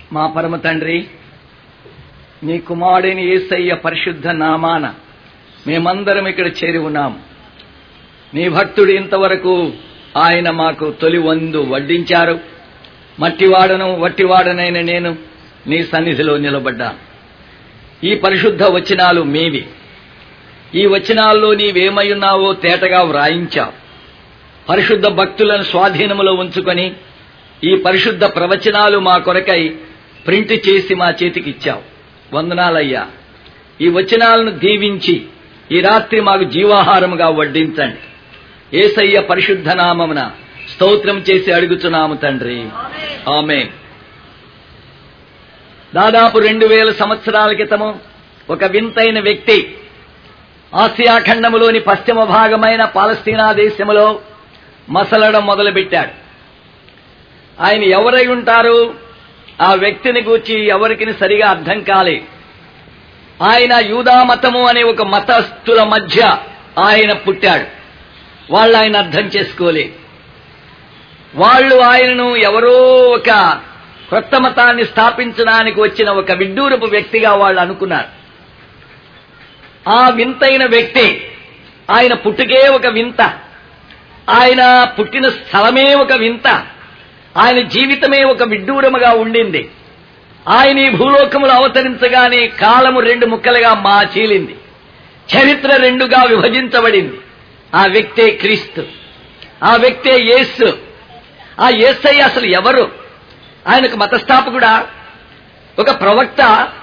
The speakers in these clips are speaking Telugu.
మా పరమ తండ్రి నీ కుమారుడిని యేసయ్య పరిశుద్ధ నామాన మేమందరం ఇక్కడ చేరి ఉన్నాం నీ భక్తుడు ఇంతవరకు ఆయన మాకు తొలి వందు వడ్డించారు మట్టివాడను వట్టివాడనైన నేను నీ సన్నిధిలో నిలబడ్డాను ఈ పరిశుద్ధ వచనాలు మీవి ఈ వచనాల్లో నీవేమయ్యున్నావో తేటగా వ్రాయించావు పరిశుద్ధ భక్తులను స్వాధీనములో ఉంచుకొని ఈ పరిశుద్ధ ప్రవచనాలు మా కొరకై ప్రింట్ చేసి మా చేతికి ఇచ్చావు వందనాలయ్యా ఈ వచనాలను దీవించి ఈ రాత్రి మాకు జీవాహారముగా వడ్డించండి ఏసయ్య పరిశుద్ధ నామమున స్తోత్రం చేసి అడుగుచున్నాము తండ్రి ఆమె దాదాపు రెండు వేల సంవత్సరాల క్రితము ఒక వింతైన వ్యక్తి ఆసియా ఖండములోని పశ్చిమ భాగమైన పాలస్తీనా దేశములో మసలడం మొదలుపెట్టాడు ఆయన ఎవరై ఉంటారు ఆ వ్యక్తిని గూర్చి ఎవరికి సరిగా అర్థం కాలే ఆయన యూదా మతము అనే ఒక మతస్థుల మధ్య ఆయన పుట్టాడు వాళ్ళు ఆయన అర్థం చేసుకోలే వాళ్ళు ఆయనను ఎవరో ఒక కొత్త మతాన్ని స్థాపించడానికి వచ్చిన ఒక విడ్డూరపు వ్యక్తిగా వాళ్ళు అనుకున్నారు ఆ వింతైన వ్యక్తి ఆయన పుట్టుకే ఒక వింత ఆయన పుట్టిన స్థలమే ఒక వింత ఆయన జీవితమే ఒక విడ్డూరముగా ఉండింది ఆయన ఈ భూలోకములు అవతరించగానే కాలము రెండు ముక్కలుగా మా చీలింది చరిత్ర రెండుగా విభజించబడింది ఆ వ్యక్తే క్రీస్తు ఆ వ్యక్తే యేసు ఆ యేసయ్య అసలు ఎవరు ఆయనకు మతస్థాపకుడా ఒక ప్రవక్త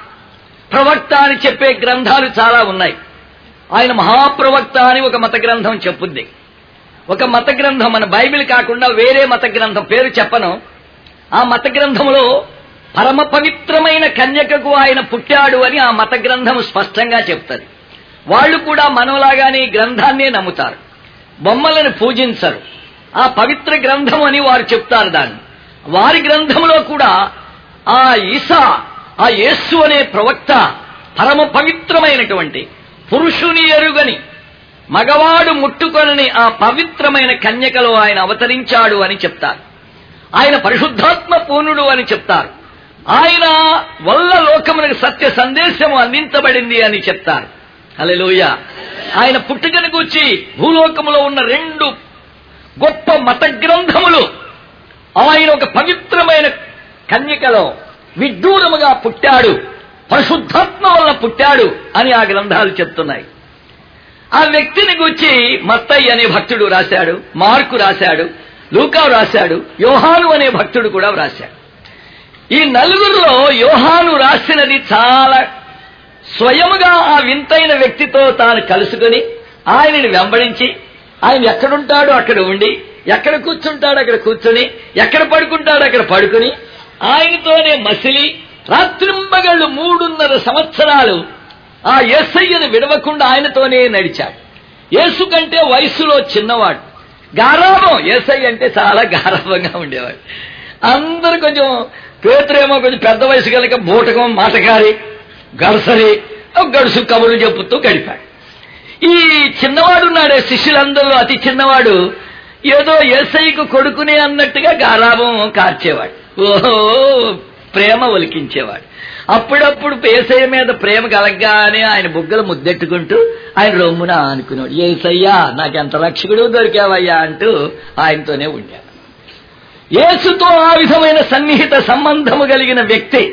ప్రవక్త అని చెప్పే గ్రంథాలు చాలా ఉన్నాయి ఆయన మహాప్రవక్త అని ఒక మత గ్రంథం చెప్పుద్ది ఒక మత గ్రంథం మన బైబిల్ కాకుండా వేరే మత గ్రంథం పేరు చెప్పను ఆ మత గ్రంథంలో పరమ పవిత్రమైన కన్యకకు ఆయన పుట్టాడు అని ఆ మత గ్రంథం స్పష్టంగా చెప్తుంది వాళ్ళు కూడా మనలాగానే ఈ గ్రంథాన్నే నమ్ముతారు బొమ్మలను పూజించరు ఆ పవిత్ర గ్రంథం అని వారు చెప్తారు దాన్ని వారి గ్రంథంలో కూడా ఆ ఈసా ఆ యేస్సు అనే ప్రవక్త పరమ పవిత్రమైనటువంటి పురుషుని ఎరుగని మగవాడు ముట్టుకొనని ఆ పవిత్రమైన కన్యకలో ఆయన అవతరించాడు అని చెప్తారు ఆయన పరిశుద్ధాత్మ పూర్ణుడు అని చెప్తారు ఆయన వల్ల లోకమునకు సత్య సందేశము అందించబడింది అని చెప్తారు హల్లెలూయ ఆయన పుట్టుకను గూర్చి భూలోకములో ఉన్న రెండు గొప్ప మత గ్రంథములు ఆయన ఒక పవిత్రమైన కన్యకలో విడ్డూరముగా పుట్టాడు పరిశుద్ధాత్మ వల్ల పుట్టాడు అని ఆ గ్రంథాలు చెప్తున్నాయి ఆ వ్యక్తిని గురించి మత్తయ్య అనే భక్తుడు రాశాడు మార్కు రాశాడు లూకా రాశాడు యోహాను అనే భక్తుడు కూడా రాశాడు ఈ నలుగురిలో యోహాను రాసినది చాలా స్వయముగా ఆ వింతైన వ్యక్తితో తాను కలుసుకొని ఆయనని వెంబడించి ఆయన ఎక్కడుంటాడో అక్కడ ఉండి ఎక్కడ కూర్చుంటాడో అక్కడ కూర్చొని ఎక్కడ పడుకుంటాడో అక్కడ పడుకుని ఆయనతోనే మసిలి రాత్రింబగళ్ళు మూడున్నర సంవత్సరాలు ఆ యేసయ్యను విడవకుండా ఆయనతోనే నడిచాడు యేసు కంటే వయసులో చిన్నవాడు గారాభం యేసయ్య అంటే చాలా గారాభంగా ఉండేవాడు అందరు కొంచెం పేతురేమో కొంచెం పెద్ద వయసు కనుక బూటకం మాటకారి గడసరి గడుసు కబుర్లు చెప్పుతూ గడిపాడు ఈ చిన్నవాడు ఉన్నాడే శిష్యులందరూ అతి చిన్నవాడు ఏదో ఏసైకు కొడుకునే అన్నట్టుగా గారాభం కార్చేవాడు ఓహో ప్రేమ ఒలికించేవాడు అప్పుడప్పుడు ఏసయ్య మీద ప్రేమ కలగగానే ఆయన బుగ్గలు ముద్దెట్టుకుంటూ ఆయన రొమ్మున అనుకున్నాడు ఏసయ్యా నాకెంత రక్షకుడు దొరికావయ్యా అంటూ ఆయనతోనే ఉండాడు యేసుతో ఆ విధమైన సన్నిహిత సంబంధము కలిగిన వ్యక్తి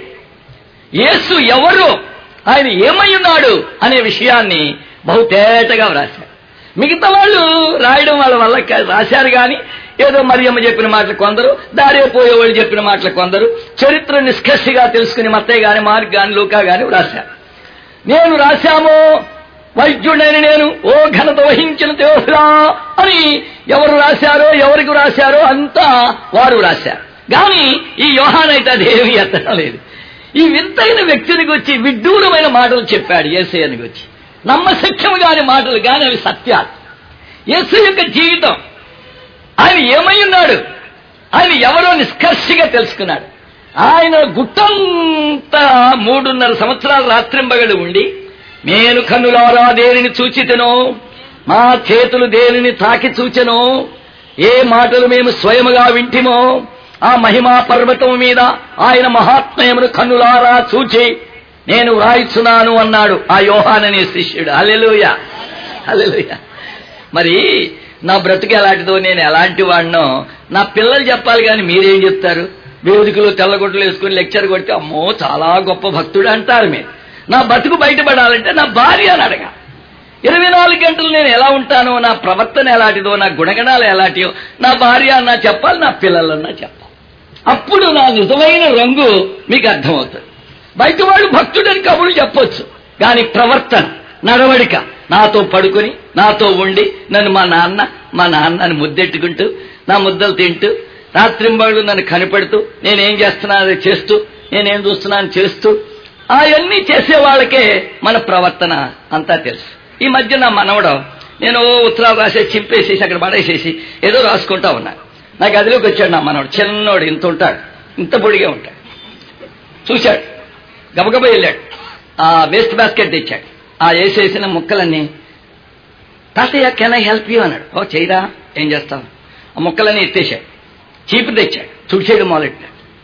యేసు ఎవరు ఆయన ఏమై ఉన్నాడు అనే విషయాన్ని బహుతేటగా వ్రాశారు మిగతా వాళ్ళు రాయడం వాళ్ళ వల్ల కా- రాశారు కానీ ఏదో మరియమ్మ చెప్పిన మాటలు కొందరు దారే పోయేవాళ్ళు చెప్పిన మాటలు కొందరు చరిత్ర నిష్కర్షగా తెలుసుకుని మత్తయ్య గాని మార్క్ గాని లూకా గాని వ్రాశారు నేను రాశాము వైద్యుడైన నేను ఓ ఘనత వహించిన దేవరా అని ఎవరు రాశారో ఎవరికి రాశారో అంతా వారు రాశారు కానీ ఈ యోహానైతే అదేమీ ఎత్తడం లేదు ఈ వింతైన వ్యక్తిని గురించి విడ్డూరమైన మాటలు చెప్పాడు ఏసయ్యని గురించి నమ్మశక్యము కాని మాటలు కాని అవి సత్యాలు యేసు యొక్క జీవితం ఆయన ఏమై ఉన్నాడు ఆయన ఎవరో నిష్కర్షగా తెలుసుకున్నాడు ఆయన గుట్టంతా మూడున్నర సంవత్సరాల రాత్రింబగడు ఉండి నేను కన్నులారా దేనిని చూచితెనో మా చేతులు దేనిని తాకి చూచెనో ఏ మాటలు మేము స్వయముగా వింటిమో ఆ మహిమా పర్వతం మీద ఆయన మహాత్మయమును కన్నులారా చూచి నేను వ్రాయిస్తున్నాను అన్నాడు ఆ యోహాననే శిష్యుడు అలెలుయ అలెలుయ మరి నా బ్రతుకు ఎలాంటిదో నేను ఎలాంటి వాడినో నా పిల్లలు చెప్పాలి కానీ మీరేం చెప్తారు వేదికలు తెల్లగొడ్డలు వేసుకుని లెక్చర్ కొడితే అమ్మో చాలా గొప్ప భక్తుడు అంటారు మీరు నా బతుకు బయటపడాలంటే నా భార్య అని అడగా ఇరవై నాలుగు గంటలు నేను ఎలా ఉంటానో నా ప్రవర్తన ఎలాంటిదో నా గుణగణాలు ఎలాంటివో నా భార్య అన్నా చెప్పాలి నా పిల్లలన్నా చెప్పాలి అప్పుడు నా నిజమైన రంగు మీకు అర్థమవుతుంది బయట వాడు భక్తుడని కబులు చెప్పొచ్చు కానీ ప్రవర్తన నడవడిక నాతో పడుకుని నాతో ఉండి నన్ను మా నాన్న మా నాన్నని ముద్దెట్టుకుంటూ నా ముద్దలు తింటూ రాత్రింబాళ్ళు నన్ను కనిపెడుతూ నేనేం చేస్తున్నా అది చేస్తూ నేనేం చూస్తున్నాను చేస్తూ అవన్నీ చేసే వాళ్ళకే మన ప్రవర్తన అంతా తెలుసు ఈ మధ్య నా మనవడం నేను ఉత్తరాలు రాసేసి చింపేసేసి అక్కడ పడేసేసి ఏదో రాసుకుంటా ఉన్నా నా గదిలోకి వచ్చాడు నా మనవడు చిన్నోడు ఇంత ఉంటాడు ఇంత పొడిగా ఉంటాడు చూశాడు గబగబ వెళ్ళాడు ఆ వేస్ట్ బాస్కెట్ తెచ్చాడు ఆ వేసేసిన ముక్కలన్నీ తాతయ్య కెన్ ఐ హెల్ప్ యూ అన్నాడు ఓ చేయరా ఏం చేస్తావు ఆ ముక్కలన్నీ ఎత్తేశాడు చీపు తెచ్చాడు తుడిచేయడం మొదలెట్టాడు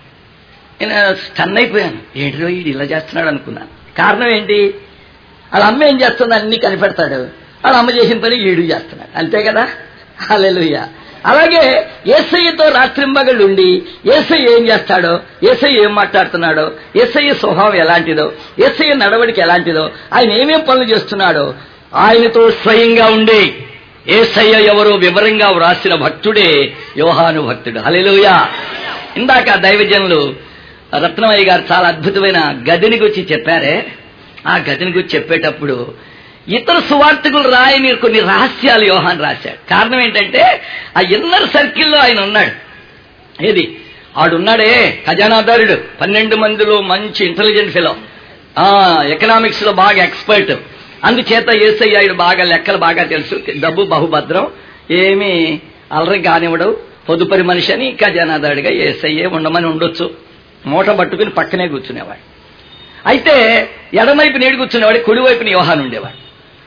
నేను స్టన్ అయిపోయాను ఏంటో వీడు ఇలా చేస్తున్నాడు అనుకున్నాను కారణం ఏంటి వాళ్ళ అమ్మ ఏం చేస్తుంది అన్ని కనిపెడతాడు వాళ్ళ అమ్మ చేసిన పని ఈడు చేస్తున్నాడు అంతే కదా హల్లెలూయా అలాగే ఏసయ్యతో రాత్రింబగళ్ళు ఉండి ఏసయ్య ఏం చేస్తాడో ఏసయ్య ఏం మాట్లాడుతున్నాడో ఏసయ్య స్వభావం ఎలాంటిదో ఏసయ్య నడవడికి ఎలాంటిదో ఆయన ఏమేం పనులు చేస్తున్నాడో ఆయనతో స్వయంగా ఉండి ఏసయ్య ఎవరో వివరంగా వ్రాసిన భక్తుడే యోహాను భక్తుడు హల్లెలూయా ఇందాక దైవజనులు రత్నమయ్య గారు చాలా అద్భుతమైన గదిని గురించి చెప్పారే ఆ గదిని గురించి చెప్పేటప్పుడు ఇతర సువార్తకులు రాయని కొన్ని రహస్యాలు యోహాన్ రాశాడు కారణం ఏంటంటే ఆ ఇన్నర్ సర్కిల్లో ఆయన ఉన్నాడు ఏది ఆడున్నాడే ఖజానాదారుడు పన్నెండు మందిలో మంచి ఇంటెలిజెంట్ ఫెలో ఆ ఎకనామిక్స్ లో బాగా ఎక్స్పర్ట్ అందుచేత ఏసై ఆయన బాగా లెక్కలు బాగా తెలుసు డబ్బు బహుభద్రం ఏమీ అలరి కానివ్వడు పొదుపరి మనిషి అని ఖజానాదారుడిగా ఏసయ్యే ఉండమని ఉండొచ్చు మూట పట్టుకుని పక్కనే కూర్చునేవాడు అయితే ఎడమవైపు నీడు కూర్చునేవాడు కుడివైపున యోహాన్ ఉండేవాడు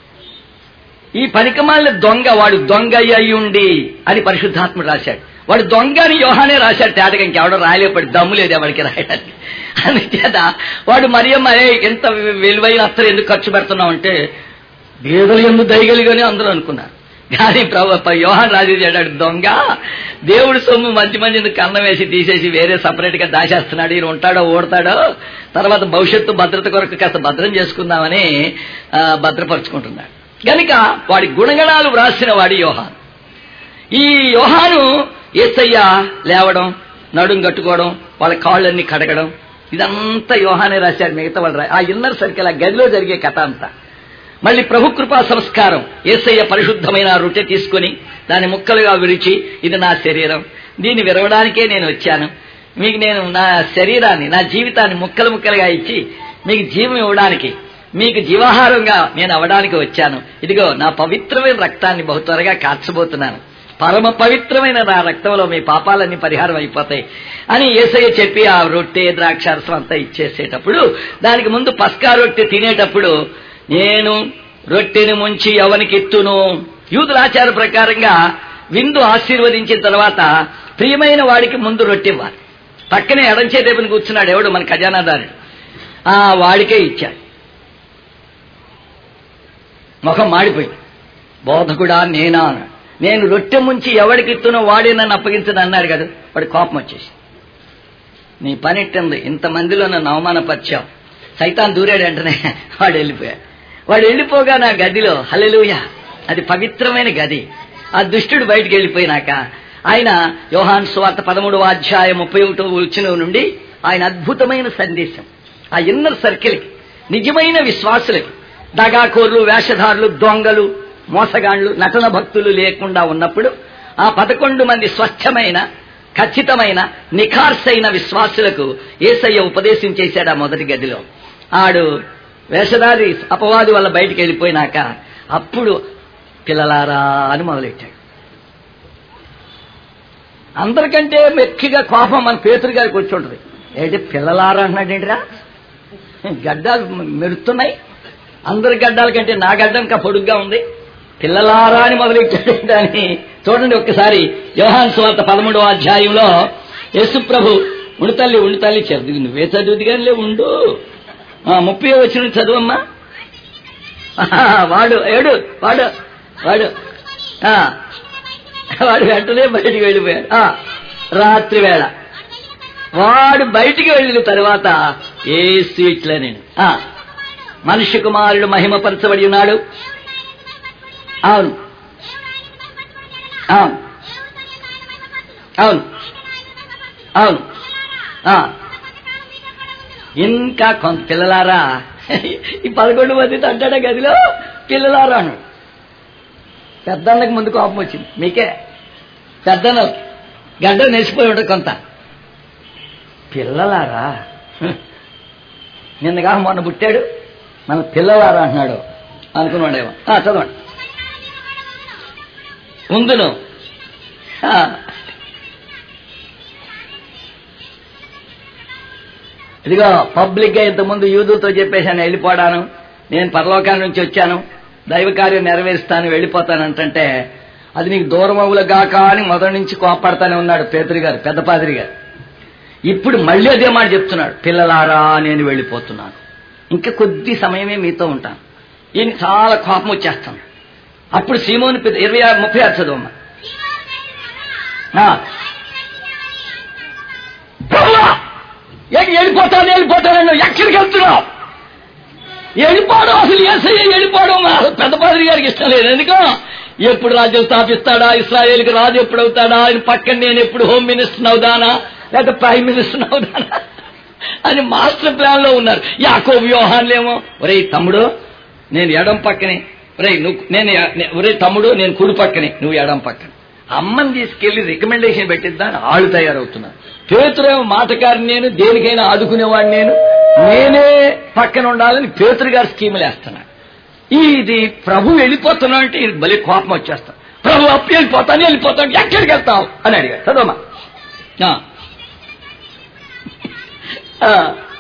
ఈ పనికమాలిన దొంగ వాడు దొంగ అయి ఉండి అని పరిశుద్ధాత్ముడు రాశాడు వాడు దొంగ అని యోహానే రాశాడు తేటగా ఇంకెవడో రాలేపడి దమ్ము లేదు ఎవరికి రాయడానికి అందుచేత వాడు మరియమ్మ "ఏ, ఎంత విలువైన అత్తరు ఎందుకు ఖర్చు పెడుతున్నావు అంటే బీదలు ఎందుకు దయగలిగానే అందరూ అనుకున్నారు కానీ ప్రభు యోహాన్ రాజు చేడాడు దొంగ దేవుడు సొమ్ము మంచి మంచిని కన్నం వేసి తీసేసి వేరే సపరేట్ గా దాచేస్తున్నాడు ఈయన ఉంటాడో ఓడతాడో తర్వాత భవిష్యత్తు భద్రత కొరకు కాస్త భద్రం చేసుకుందామని ఆ, భద్రపరుచుకుంటున్నాడు గనుక వాడి గుణగణాలు వ్రాసిన వాడి యోహాన్ ఈ యోహాను ఏసయ్య లేవడం నడుం కట్టుకోవడం వాళ్ళ కాళ్ళన్నీ కడగడం ఇదంతా యోహానే రాశాడు మిగతా వాళ్ళు రా- ఆ ఇన్నర్ సర్కిల్ ఆ గదిలో జరిగే కథ అంతా మళ్ళీ ప్రభు కృపా సంస్కారం ఏసయ్య పరిశుద్ధమైన ఆ రొట్టె తీసుకొని దాన్ని ముక్కలుగా విరిచి ఇది నా శరీరం దీన్ని విరవడానికే నేను వచ్చాను మీకు నేను నా శరీరాన్ని నా జీవితాన్ని ముక్కలు ముక్కలుగా ఇచ్చి మీకు జీవం ఇవ్వడానికి మీకు జీవాహారంగా నేను అవడానికి వచ్చాను ఇదిగో నా పవిత్రమైన రక్తాన్ని బహు త్వరగా కార్చబోతున్నాను పరమ పవిత్రమైన నా రక్తంలో మీ పాపాలన్నీ పరిహారం అయిపోతాయి అని ఏసయ్య చెప్పి ఆ రొట్టె ద్రాక్షారసం అంతా ఇచ్చేసేటప్పుడు దానికి ముందు పస్కా రొట్టె తినేటప్పుడు నేను రొట్టెని ముంచి ఎవరికి ఎత్తును యూదుల ఆచార ప్రకారంగా విందు ఆశీర్వదించిన తర్వాత ప్రియమైన వాడికి ముందు రొట్టె ఇవ్వాలి పక్కనే ఎడంచేదేపుని కూర్చున్నాడు ఎవడు మన ఖజానాదారుడు ఆ వాడికే ఇచ్చాడు ముఖం మాడిపోయింది బోధకుడా నేనా అన్నాడు నేను రొట్టె ముంచి ఎవడికి ఇత్తునో వాడే నన్ను అప్పగించను అన్నాడు కదా వాడి కోపం వచ్చేసి నీ పని ఎట్టింది ఇంతమందిలో నన్ను అవమానపరిచావు సైతాన్ దూరాడు వెంటనే వాడు వెళ్ళిపోయాడు వాడు వెళ్ళిపోగా నా గదిలో హల్లెలూయ అది పవిత్రమైన గది ఆ దుష్టుడు బయటికి వెళ్ళిపోయినాక ఆయన యోహాన్ స్వార్త పదమూడవ అధ్యాయం ముప్పై ఒకటో వచ్చిన నుండి ఆయన అద్భుతమైన సందేశం ఆ ఇన్నర్ సర్కిల్కి నిజమైన విశ్వాసులకి దగాకోర్లు వేషధారులు దొంగలు మోసగాండ్లు నటన భక్తులు లేకుండా ఉన్నప్పుడు ఆ పదకొండు మంది స్వచ్ఛమైన ఖచ్చితమైన నిఖార్సైన విశ్వాసులకు ఏసయ్య ఉపదేశం చేశాడు ఆ మొదటి గదిలో ఆడు వేషధారి అపవాది వల్ల బయటికి వెళ్ళిపోయినాక అప్పుడు పిల్లలారా అని మొదలెట్టాడు అందరికంటే మెక్కిగా కోపం మన పేతురు గారికి వచ్చి ఉంటుంది ఏంటి పిల్లలారా అన్నాడేంటిరా గడ్డాలు మెరుస్తున్నాయి అందరి గడ్డాల కంటే నా గడ్డ ఇంకా పొడుగ్గా ఉంది పిల్లలారా అని మొదలెట్టాడు అని చూడండి ఒక్కసారి యోహాన్ స్వార్త పదమూడవ అధ్యాయంలో యేసు ప్రభు ఉండు తల్లి ఉండు తల్లి చదువు నువ్వే చదువుది కానీ ఉండు ఆ, ముప్పై వచ్చిన చదువమ్మా ఆహా, వాడు ఏడు వాడు వాడు ఆ, వాడు వెంటనే బయటికి వెళ్ళిపోయాడు ఆ, రాత్రి వేళ వాడు బయటికి వెళ్ళిన తర్వాత ఏ సీట్లే నేను ఆ, మనిషి కుమారుడు మహిమపరచబడి ఉన్నాడు అవును అవును అవును అవును ఆ, ఇంకా కొంత పిల్లలారా ఈ పదకొండు మంది అంటాడా గదిలో పిల్లలారా అన్నాడు పెద్దన్నకి ముందు కోపం వచ్చింది మీకే పెద్దన్నకి గడ్డ నెసిపోయి ఉండదు కొంత పిల్లలారా హ్మ్. నిన్నగా మొన్న పుట్టాడు మన పిల్లలారా అంటున్నాడు అనుకున్నాడేమో ఆ, చదవండి ముందును ఆ, ఇదిగో పబ్లిక్ గా ఇంతకుముందు యూదులతో చెప్పేశాను వెళ్ళిపోడాను నేను పరలోకాల నుంచి వచ్చాను దైవ కార్యం నెరవేరుస్తాను వెళ్ళిపోతానంటే అది నీకు దూరం అవులగాక అని మొదటి నుంచి కోపడతానే ఉన్నాడు పేదరి గారు పెద్ద పాదిరి గారు ఇప్పుడు మళ్ళీ అదే మాట చెప్తున్నాడు పిల్లలారా నేను వెళ్ళిపోతున్నాను ఇంకా కొద్ది సమయమే మీతో ఉంటాను ఈయన చాలా కోపం వచ్చేస్తాను అప్పుడు సీమోని పిత- ఇరవై ఆరు ముప్పై ఆరు చదవమ్మా ఆ. ప్రభువా! ఎక్కడికి వెళ్ళిపోతాను వెళ్ళిపోతాను ఎక్కడికి వెళ్తున్నావు వెళ్ళిపోవడం అసలు ఏసయ్య వెళ్ళిపోవడం అసలు పెద్ద పాదిరి గారికి ఇష్టం లేదు ఎందుకు ఎప్పుడు రాజ్యం స్థాపిస్తాడా ఇస్రాయేల్కి రాజు ఎప్పుడు అవుతాడా ఆయన పక్కన నేను ఎప్పుడు హోమ్ మినిస్టర్ అవుదానా లేకపోతే ప్రైమ్ మినిస్టర్ అవుదానా అని మాస్టర్ ప్లాన్ లో ఉన్నారు యాకో వ్యూహాన్లేమో ఒరే తమ్ముడు నేను ఎడం పక్కనే ఒరే నువ్వు నేను ఎ- నే- ఒరే తమ్ముడు నేను కుడి పక్కనే నువ్వు ఎడం పక్కన అమ్మని తీసుకెళ్లి రికమెండేషన్ పెట్టిద్దా అని ఆళ్ళు తయారవుతున్నారు పేతురేమో మాటకారిని నేను దేనికైనా ఆదుకునేవాడిని నేను నేనే పక్కన ఉండాలని పేతురు గారు స్కీములు వేస్తున్నాడు ఇది ప్రభు వెళ్ళిపోతున్నా అంటే ఇది భలే కోపం వచ్చేస్తాం ప్రభు అప్పు వెళ్ళిపోతాను వెళ్ళిపోతాను ఎక్కడికి వెళ్తావు అని అడిగాడు చదవమా ఆ. ఆ.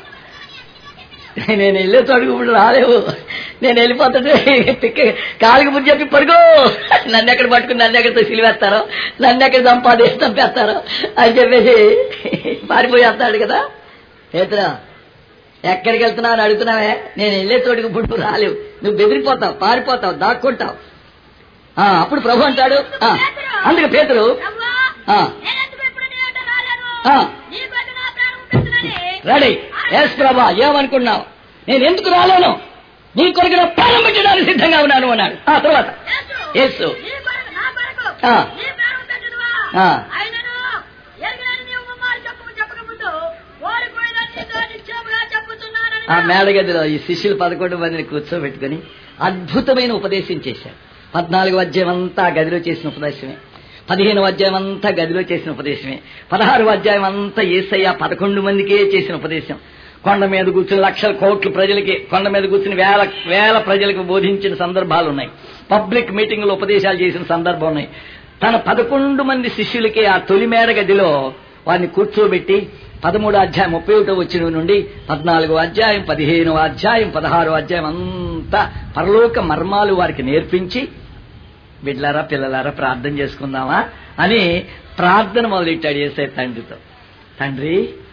నేను వెళ్ళే తడుగు ఇప్పుడు రాలేవు నేను వెళ్ళిపోతుంటే పిక్క కాలికి ముందు చెప్పి పడుకో నన్ను ఎక్కడ పట్టుకుని నన్ను ఎక్కడ సిలివేస్తారో నన్ను ఎక్కడ సంపాదించి చంపేస్తారో అని చెప్పేసి పారిపోయేస్తాడు కదా ఏతరా ఎక్కడికి వెళ్తున్నావు అని అడుగుతున్నావే నేను వెళ్ళే తోటికి ఇప్పుడు రాలేవు నువ్వు బెదిరిపోతావు పారిపోతావు దాక్కుంటావు ఆ, అప్పుడు ప్రభు అంటాడు ఆ, అందుకే పేతురు ప్రభువా, ఆ. నేనెందుకు ఇప్పుడు నీ వెంట రాలేను? ఆ. నీ కొరకు నా ప్రాణం పెట్టునని. రెడీ ఎస్ ప్రభా ఏమనుకున్నావు నేను ఎందుకు రాలేను నీ కొరకు నా ప్రాణం పెట్టడానికి సిద్ధంగా ఉన్నాను అన్నాడు ఆ తర్వాత యేసు. నీ కొరకు, నా కొరకు, ఆ. నీ ప్రాణం పెట్టుదువా? ఆ. ఆయనను ఎరగని నీవు ముమ్మారు చెప్పు చెప్పకముందు ఓడిపోయినని నీతో నిశ్చయముగా చెప్పుచున్నానని ఆ మేడగదిలో ఈ శిష్యులు పదకొండు మందిని కూర్చోబెట్టుకుని అద్భుతమైన ఉపదేశం చేశాడు పద్నాలుగు అధ్యాయం అంతా ఆ గదిలో చేసిన ఉపదేశమే పదిహేను అధ్యాయం అంతా గదిలో చేసిన ఉపదేశమే పదహారు అధ్యాయం అంతా ఏసయ్య పదకొండు మందికే చేసిన ఉపదేశం కొండ మీద కూర్చుని లక్షల కోట్ల ప్రజలకి కొండ మీద కూర్చుని వేల వేల ప్రజలకు బోధించిన సందర్భాలు ఉన్నాయి పబ్లిక్ మీటింగ్లో ఉపదేశాలు చేసిన సందర్భం ఉన్నాయి తన పదకొండు మంది శిష్యులకి ఆ తొలి మేడ గదిలో వారిని కూర్చోబెట్టి పదమూడు అధ్యాయం ముప్పై ఒకటో వచ్చిన నుండి పద్నాలుగో అధ్యాయం పదిహేనో అధ్యాయం పదహారో అధ్యాయం అంతా పరలోక మర్మాలు వారికి నేర్పించి బిడ్లారా పిల్లలారా ప్రార్థన చేసుకుందామా అని ప్రార్థన మొదలెట్టాడు ఏసై తండ్రితో తండ్రి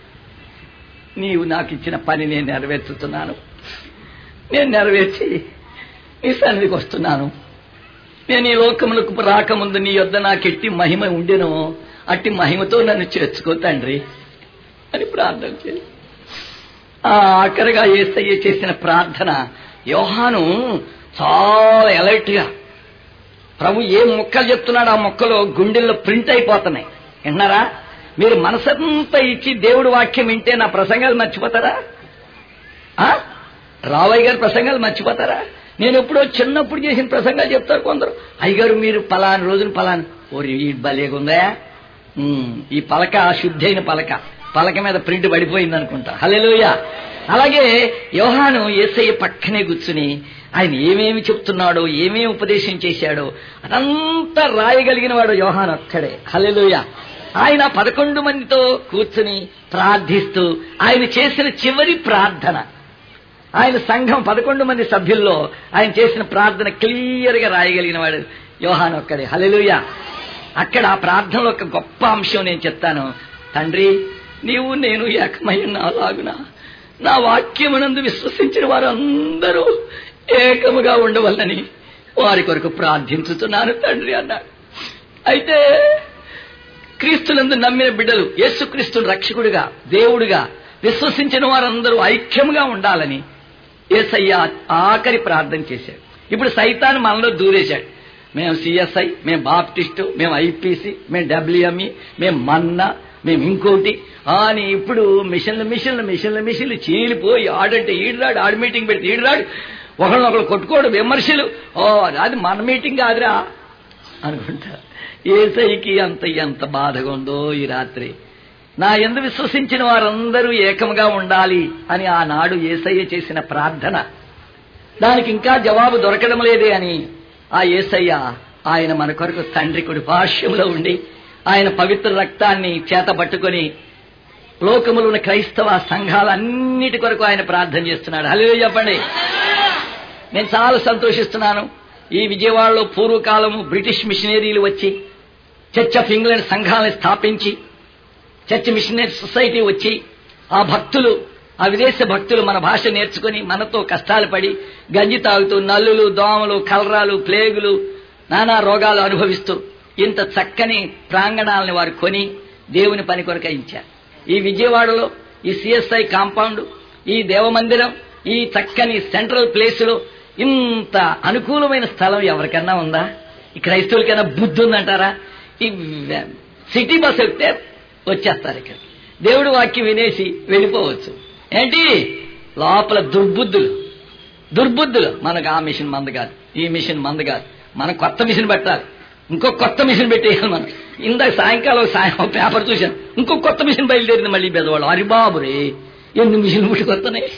నీవు నాకు ఇచ్చిన పని నేను నెరవేర్చుతున్నాను నేను నెరవేర్చి నీ సన్నిధికి వస్తున్నాను నేను ఈ లోకములకు రాకముందు నీ యొద్ద నాకు ఎట్టి మహిమ ఉండెను అట్టి మహిమతో నన్ను చేర్చుకో తండ్రి అని ప్రార్థన చేసి ఆ ఆఖరిగా ఏసయ్య చేసిన ప్రార్థన యోహాను చాలా alert గా ప్రభు ఏ మొక్కలు చెప్తున్నాడు ఆ మొక్కలు గుండెల్లో ప్రింట్ అయిపోతున్నాయి విన్నారా మీరు మనసంతా ఇచ్చి దేవుడి వాక్యం వింటే నా ప్రసంగాలు మర్చిపోతారా ఆ? రావయ్య గారి ప్రసంగాలు మర్చిపోతారా నేను ఎప్పుడో చిన్నప్పుడు చేసిన ప్రసంగాలు చెప్తారు కొందరు అయ్యగారు మీరు పలాని రోజున పలాని ఓరి ఈ భలేగుందా ఉమ్, ఈ పలక శుద్ధైన పలక పలక మీద ప్రింట్ పడిపోయింది అనుకుంటా హల్లెలూయా అలాగే యోహాను ఏసయ్య పక్కనే కూర్చుని ఆయన ఏమేమి చెప్తున్నాడో ఏమేమి ఉపదేశం చేశాడో అదంతా రాయగలిగిన వాడు యోహాను ఒక్కడే హల్లెలూయా ఆయన పదకొండు మందితో కూర్చుని ప్రార్థిస్తూ ఆయన చేసిన చివరి ప్రార్థన ఆయన సంఘం పదకొండు మంది సభ్యుల్లో ఆయన చేసిన ప్రార్థన క్లియర్ గా రాయగలిగిన వాడు యోహాన్ ఒక్కడే హల్లెలూయా అక్కడ ఆ ప్రార్థనలో ఒక గొప్ప అంశం నేను చెప్తాను తండ్రి నీవు నేను ఏకమై నాలాగున నా వాక్యమునందు విశ్వసించిన వారందరూ ఏకముగా ఉండవల్లని వారి కొరకు ప్రార్థించుతున్నాను తండ్రి అన్నాడు అయితే క్రీస్తునందు నమ్మిన బిడ్డలు యేసుక్రీస్తుని రక్షకుడిగా దేవుడిగా విశ్వసించిన వారందరూ ఐక్యముగా ఉండాలని ఏసయ్య ఆఖరి ప్రార్థన చేశాడు ఇప్పుడు సైతాన్ మనలో దూరేశాడు మేము సిఎస్ఐ మేము బాప్టిస్టు మేము ఐపీసీ మేము డబ్ల్యూఎంఈ మేము మన్నా మేము ఇంకోటి అని ఇప్పుడు మిషన్లు మిషన్లు మిషన్లు మిషన్లు చీలిపోయి ఆడంటే ఈడురాడు ఆడు మీటింగ్ పెడితే ఈడురాడు ఒకళ్ళొకళ్ళు కొట్టుకోడు విమర్శలు ఓ అది మన మీటింగ్ కాదురా అనుకుంటా ఏసైకి అంత ఎంత బాధగా ఉందో ఈ రాత్రి నా ఎందు విశ్వసించిన వారందరూ ఏకముగా ఉండాలి అని ఆనాడు ఏసయ్య చేసిన ప్రార్థన దానికి ఇంకా జవాబు దొరకడం లేదే అని ఆ ఏసయ్య ఆయన మన కొరకు తండ్రి కుడి భాష్యంలో ఉండి ఆయన పవిత్ర రక్తాన్ని చేత పట్టుకొని లోకములో ఉన్న క్రైస్తవ సంఘాలన్నిటి కొరకు ఆయన ప్రార్థన చేస్తున్నాడు హలో చెప్పండి నేను చాలా సంతోషిస్తున్నాను ఈ విజయవాడలో పూర్వకాలము బ్రిటిష్ మిషనరీలు వచ్చి చర్చ్ ఆఫ్ ఇంగ్లాండ్ సంఘాలను స్థాపించి చర్చ్ మిషనరీ సొసైటీ వచ్చి ఆ భక్తులు ఆ విదేశ భక్తులు మన భాష నేర్చుకుని మనతో కష్టాలు పడి గంజి తాగుతూ నల్లులు దోమలు కలరాలు ప్లేగులు నానా రోగాలు అనుభవిస్తూ ఇంత చక్కని ప్రాంగణాలని వారు కొని దేవుని పని కొరకయించారు ఈ విజయవాడలో ఈ సిఎస్ఐ కాంపౌండ్ ఈ దేవమందిరం ఈ చక్కని సెంట్రల్ ప్లేసులో ఇంత అనుకూలమైన స్థలం ఎవరికన్నా ఉందా ఈ క్రైస్తవులకైనా బుద్ధి ఉందంటారా ఈ సిటీ బస్ ఎక్కితే వచ్చేస్తారు ఇక్కడ దేవుడు వాక్యం వినేసి వెళ్ళిపోవచ్చు ఏంటి లోపల దుర్బుద్ధులు దుర్బుద్ధులు మనకు ఆ మిషన్ మంద కాదు ఈ మిషన్ మంద కాదు మనం కొత్త మిషన్ పెట్టాలి ఇంకో కొత్త మిషన్ పెట్టేయాలి మనం ఇందాక సాయంకాలం సాయం పేపర్ చూశాను ఇంకో కొత్త మిషన్ బయలుదేరింది మళ్ళీ పెద్దవాళ్ళు అరి బాబు రే ఎన్ని మిషన్లు పుట్టుకొస్తున్నాయి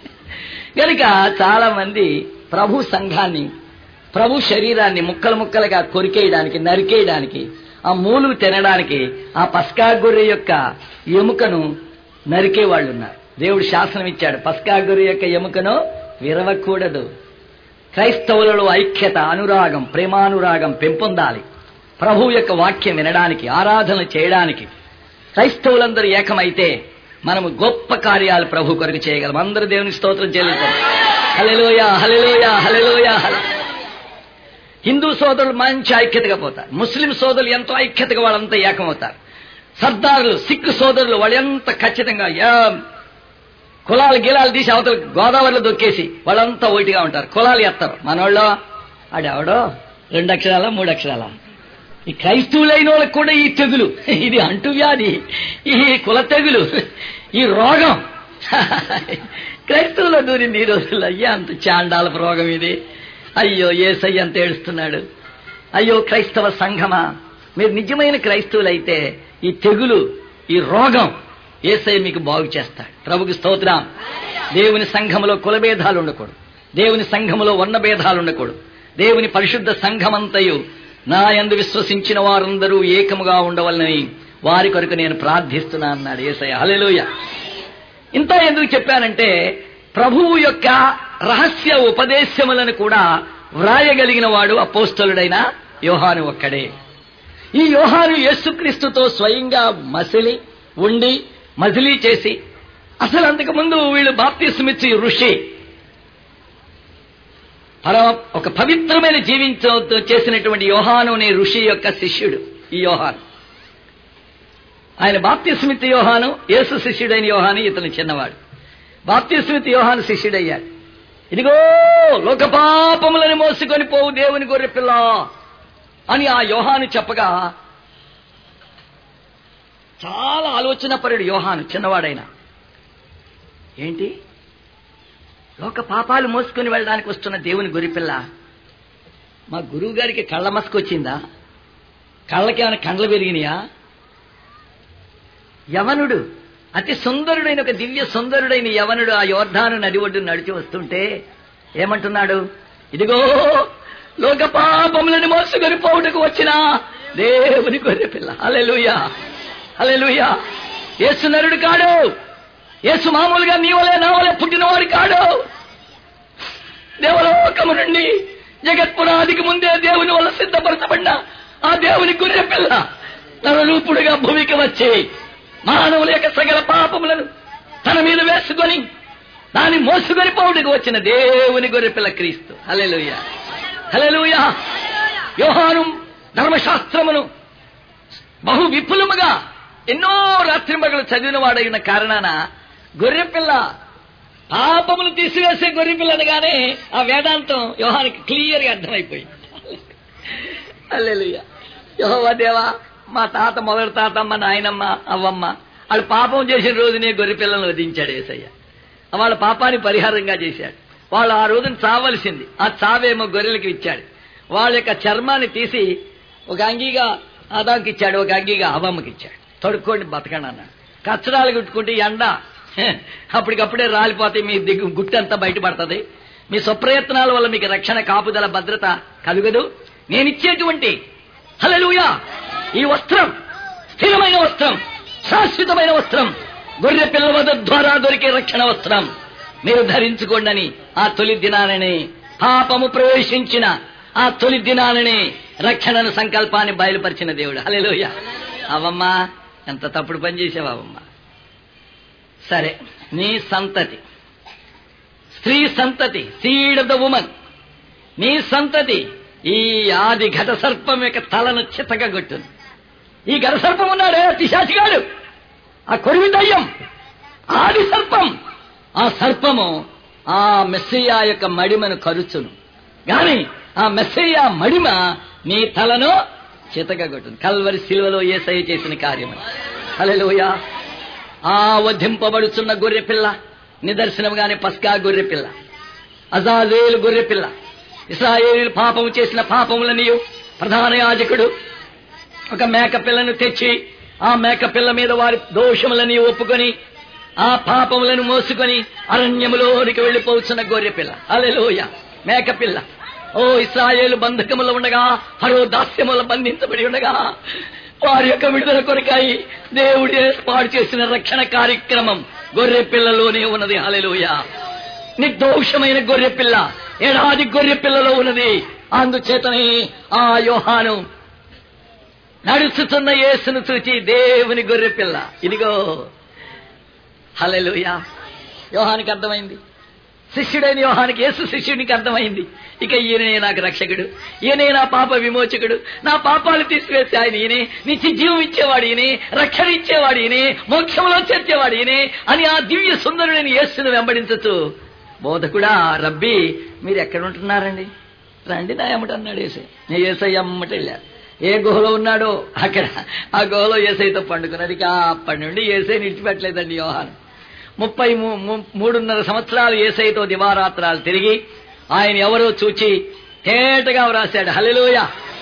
కనుక చాలా మంది ప్రభు సంఘాన్ని ప్రభు శరీరాన్ని ముక్కలు ముక్కలుగా కొరికేయడానికి నరికేయడానికి ఆ మూలు తినడానికి ఆ పస్కా గొర్రె యొక్క ఎముకను నరికే వాళ్ళు ఉన్నారు దేవుడు శాసనం ఇచ్చాడు పస్కా గొర్రె యొక్క ఎముకను విరవకూడదు క్రైస్తవులలో ఐక్యత అనురాగం ప్రేమానురాగం పెంపొందాలి ప్రభు యొక్క వాక్యం వినడానికి ఆరాధన చేయడానికి క్రైస్తవులందరూ ఏకమైతే మనము గొప్ప కార్యాలు ప్రభు కొరకు చేయగలం అందరూ దేవుని స్తోత్రం చెల్లించారు హలెలోయ హలెలోయ హలెలోయ హల హిందూ సోదరులు మంచి ఐక్యతగా పోతారు ముస్లిం సోదరులు ఎంతో ఐక్యతగా వాళ్ళంతా ఏకమవుతారు సర్దారులు సిక్ సోదరులు వాళ్ళు ఎంత ఖచ్చితంగా యా- కులాలు గిలాలు తీసి అవతల గోదావరిలో దొక్కేసి వాళ్ళంతా ఒకటిగా ఉంటారు కులాలు ఎత్తారు మనోళ్ళు ఆడెవడో రెండు అక్షరాల మూడు అక్షరాల ఈ క్రైస్తవులైన వాళ్ళకి కూడా ఈ తెగులు ఇది అంటువ్యాధి ఈ కుల తెగులు ఈ రోగం క్రైస్తవులో దూరింది ఈ రోజుల్లో అయ్యా అంత చాండాలపు రోగం ఇది అయ్యో ఏసయ్య అంత ఏడుస్తున్నాడు అయ్యో క్రైస్తవ సంఘమా మీరు నిజమైన క్రైస్తవులైతే ఈ తెగులు ఈ రోగం ఏసయ్య మీకు బాగు చేస్తాడు ప్రభుకి స్తోత్రం దేవుని సంఘములో కులభేదాలు ఉండకూడదు దేవుని సంఘములో వర్ణ భేదాలు ఉండకూడదు దేవుని పరిశుద్ధ సంఘమంతయు నా యందు విశ్వసించిన వారందరూ ఏకముగా ఉండవలనని వారి కొరకు నేను ప్రార్థిస్తున్నా అన్నాడు ఏసయ్య హల్లెలూయా ఇంత ఎందుకు చెప్పానంటే ప్రభువు యొక్క రహస్య ఉపదేశములను కూడా వ్రాయగలిగిన వాడు అపోస్తలుడైన యోహాను ఒక్కడే ఈ యోహాను యేసుక్రీస్తుతో స్వయంగా మసిలి ఉండి మజిలీ చేసి అసలు అంతకుముందు వీళ్ళు బాప్తిస్మిచ్చి ఋషి పరమ ఒక పవిత్రమైన జీవించ చేసినటువంటి యోహాను అనే ఋషి యొక్క శిష్యుడు ఈ యోహాను ఆయన బాప్తిస్మిత్ యోహాను యేసు శిష్యుడైన యోహాను ఇతను చిన్నవాడు బాప్తిస్మిత్ యోహాను శిష్యుడయ్యాడు ఇదిగో లోక పాపములను మోసుకొని పోవు దేవుని గొర్రె పిల్ల అని ఆ యోహాను చెప్పగా చాలా ఆలోచన పరుడు యోహాను చిన్నవాడైన ఏంటి లోక పాపాలు మోసుకొని వెళ్ళడానికి వస్తున్న దేవుని గొరిపిల్ల మా గురువు గారికి కళ్ళ మసకొచ్చిందా కళ్ళకి ఏమైనా కండ్లు పెరిగినాయా యవనుడు అతి సుందరుడైన ఒక దివ్య సుందరుడైన యవనుడు ఆ యోర్ధాను నది ఒడ్డు నడిచి వస్తుంటే ఏమంటున్నాడు ఇదిగో లోక పాపములను మోసుకొని పోవుటకు వచ్చిన దేవుని గొర్రె పిల్ల హల్లెలూయా హల్లెలూయా యేసు నరుడు కాడు యేసు మామూలుగా నీ వలే నా వలే పుట్టినవాడు కాడు దేవలోకము నుండి జగత్పురాదికి ముందే దేవుని వల్ల సిద్ధపరచబడిన ఆ దేవుని గొర్రె పిల్ల తన రూపుడుగా భూమికి వచ్చి మానవుల యొక్క సగల పాపములను తన మీద వేసుకొని దాన్ని మోసుకొని పౌడికి వచ్చిన దేవుని గొర్రెపిల్ల క్రీస్తు హల్లెలూయ హల్లెలూయ యోహాను ధర్మశాస్త్రమును బహు విపులముగా ఎన్నో రాత్రింబగలు చదివిన వాడైన కారణాన గొర్రెపిల్ల పాపములు తీసివేసే గొర్రెపిల్ల అనగానే ఆ వేదాంతం యోహానికి క్లియర్ గా అర్థమైపోయింది అల్లెలుయ్య యోహోవా దేవా మా తాత మొదటి తాత మా నాయనమ్మ అవ్వమ్మ వాళ్ళు పాపం చేసిన రోజునే గొర్రెపిల్లను వధించాడు ఏసయ్య వాళ్ళ పాపాన్ని పరిహారంగా చేశాడు వాళ్ళు ఆ రోజున చావలసింది ఆ చావేమో గొర్రెలకి ఇచ్చాడు వాళ్ళ యొక్క చర్మాన్ని తీసి ఒక అంగీగా ఆదాంకి ఇచ్చాడు ఒక అంగీగా అవ్వమ్మకి ఇచ్చాడు తొడుక్కోండి బతకండి అన్నాడు కచ్చడాలు కుట్టుకుంటే ఎండ అప్పటికప్పుడే రాలిపోతే మీ దిగు గుట్టంతా బయటపడుతుంది మీ స్వప్రయత్నాల వల్ల మీకు రక్షణ కాపుదల భద్రత కలుగదు నేనిచ్చేటువంటి హల్లెలూయా ఈ వస్త్రం స్థిరమైన వస్త్రం శాశ్వతమైన వస్త్రం గొర్రె పిల్లల వద్ద ద్వారా దొరికే రక్షణ వస్త్రం మీరు ధరించుకోండి అని ఆ తొలి దినాలని పాపము ప్రవేశించిన ఆ తొలి దినాలని రక్షణను సంకల్పాన్ని బయలుపరిచిన దేవుడు హల్లెలూయ అవమ్మా ఎంత తప్పుడు పని చేసావు అవమ్మా సరే నీ సంతతి స్త్రీ సంతతి సీడ్ ఆఫ్ ద ఉమన్ నీ సంతతి ఈ ఆది ఘట సర్పం యొక్క తలను చితకగొట్టుంది ఈ ఘట సర్పం ఉన్నాడే పిశాచిగాడు ఆ కొరివి దయ్యం ఆది సర్పం ఆ సర్పము ఆ మెస్సయ్య యొక్క మడిమను కరుచును గాని ఆ మెస్సయ్య మడిమ నీ తలను చితకగొట్టుంది కల్వరి శిలువలో ఏసయ్య చేసిన కార్యం హల్లెలూయ ఆ వధింపబడుచున్న గొర్రె పిల్ల నిదర్శనంగానే పస్కా గొర్రె పిల్ల అజాజేలు గొర్రె పిల్ల ఇస్రాయేలు పాపము చేసిన పాపములనియు ప్రధాన యాజకుడు ఒక మేక పిల్లను తెచ్చి ఆ మేక పిల్ల మీద వారి దోషములని ఒప్పుకొని ఆ పాపములను మోసుకొని అరణ్యములోనికి వెళ్లిపోతున్న గొర్రె పిల్ల అలెలోయ మేక పిల్ల ఓ ఇస్రాయేలు బంధకములో ఉండగా హరో దాస్యముల బంధించబడి ఉండగా వారి యొక్క విడుదల కొరకాయి దేవుడు ఏర్పాటు చేసిన రక్షణ కార్యక్రమం గొర్రె పిల్లలోనే ఉన్నది హలెలోయ నిర్దోషమైన గొర్రె పిల్ల ఏడాది గొర్రె పిల్లలో ఉన్నది అందుచేతనే ఆ యోహాను నడుచుతున్న యేసును చూచి దేవుని గొర్రె పిల్ల ఇదిగో హలెలుయా యోహానికి అర్థమైంది శిష్యుడైన యోహానికి యేసు శిష్యునికి అర్థమైంది ఇక ఈయనే నాకు రక్షకుడు ఈయనే నా పాప విమోచకుడు నా పాపాలు తీసివేసి ఆయన ఈయనే నిత్య జీవం ఇచ్చేవాడు ఈయనే రక్షణ ఇచ్చేవాడు ఈయనే మోక్షంలో చేర్చేవాడు ఈయనే అని ఆ దివ్య సుందరుడైన యేసును వెంబడించచ్చు బోధకుడా రబ్బీ మీరు ఎక్కడ ఉంటున్నారండి రండి నా ఎమ్మట అన్నాడు ఏసై నేను ఏసై అమ్మట వెళ్ళా ఏ గుహలో ఉన్నాడో అక్కడ ఆ గుహలో ఏసైతో పండుకున్నది ఇక అప్పటి నుండి ఏసై నిడిచిపెట్టలేదండి యోహాను ముప్పై మూ- మూ- మూడున్నర సంవత్సరాలు ఏసైతో దివారాత్రాలు తిరిగి ఆయన ఎవరో చూచి తేటగా వ్రాశాడు హల్లెలూయా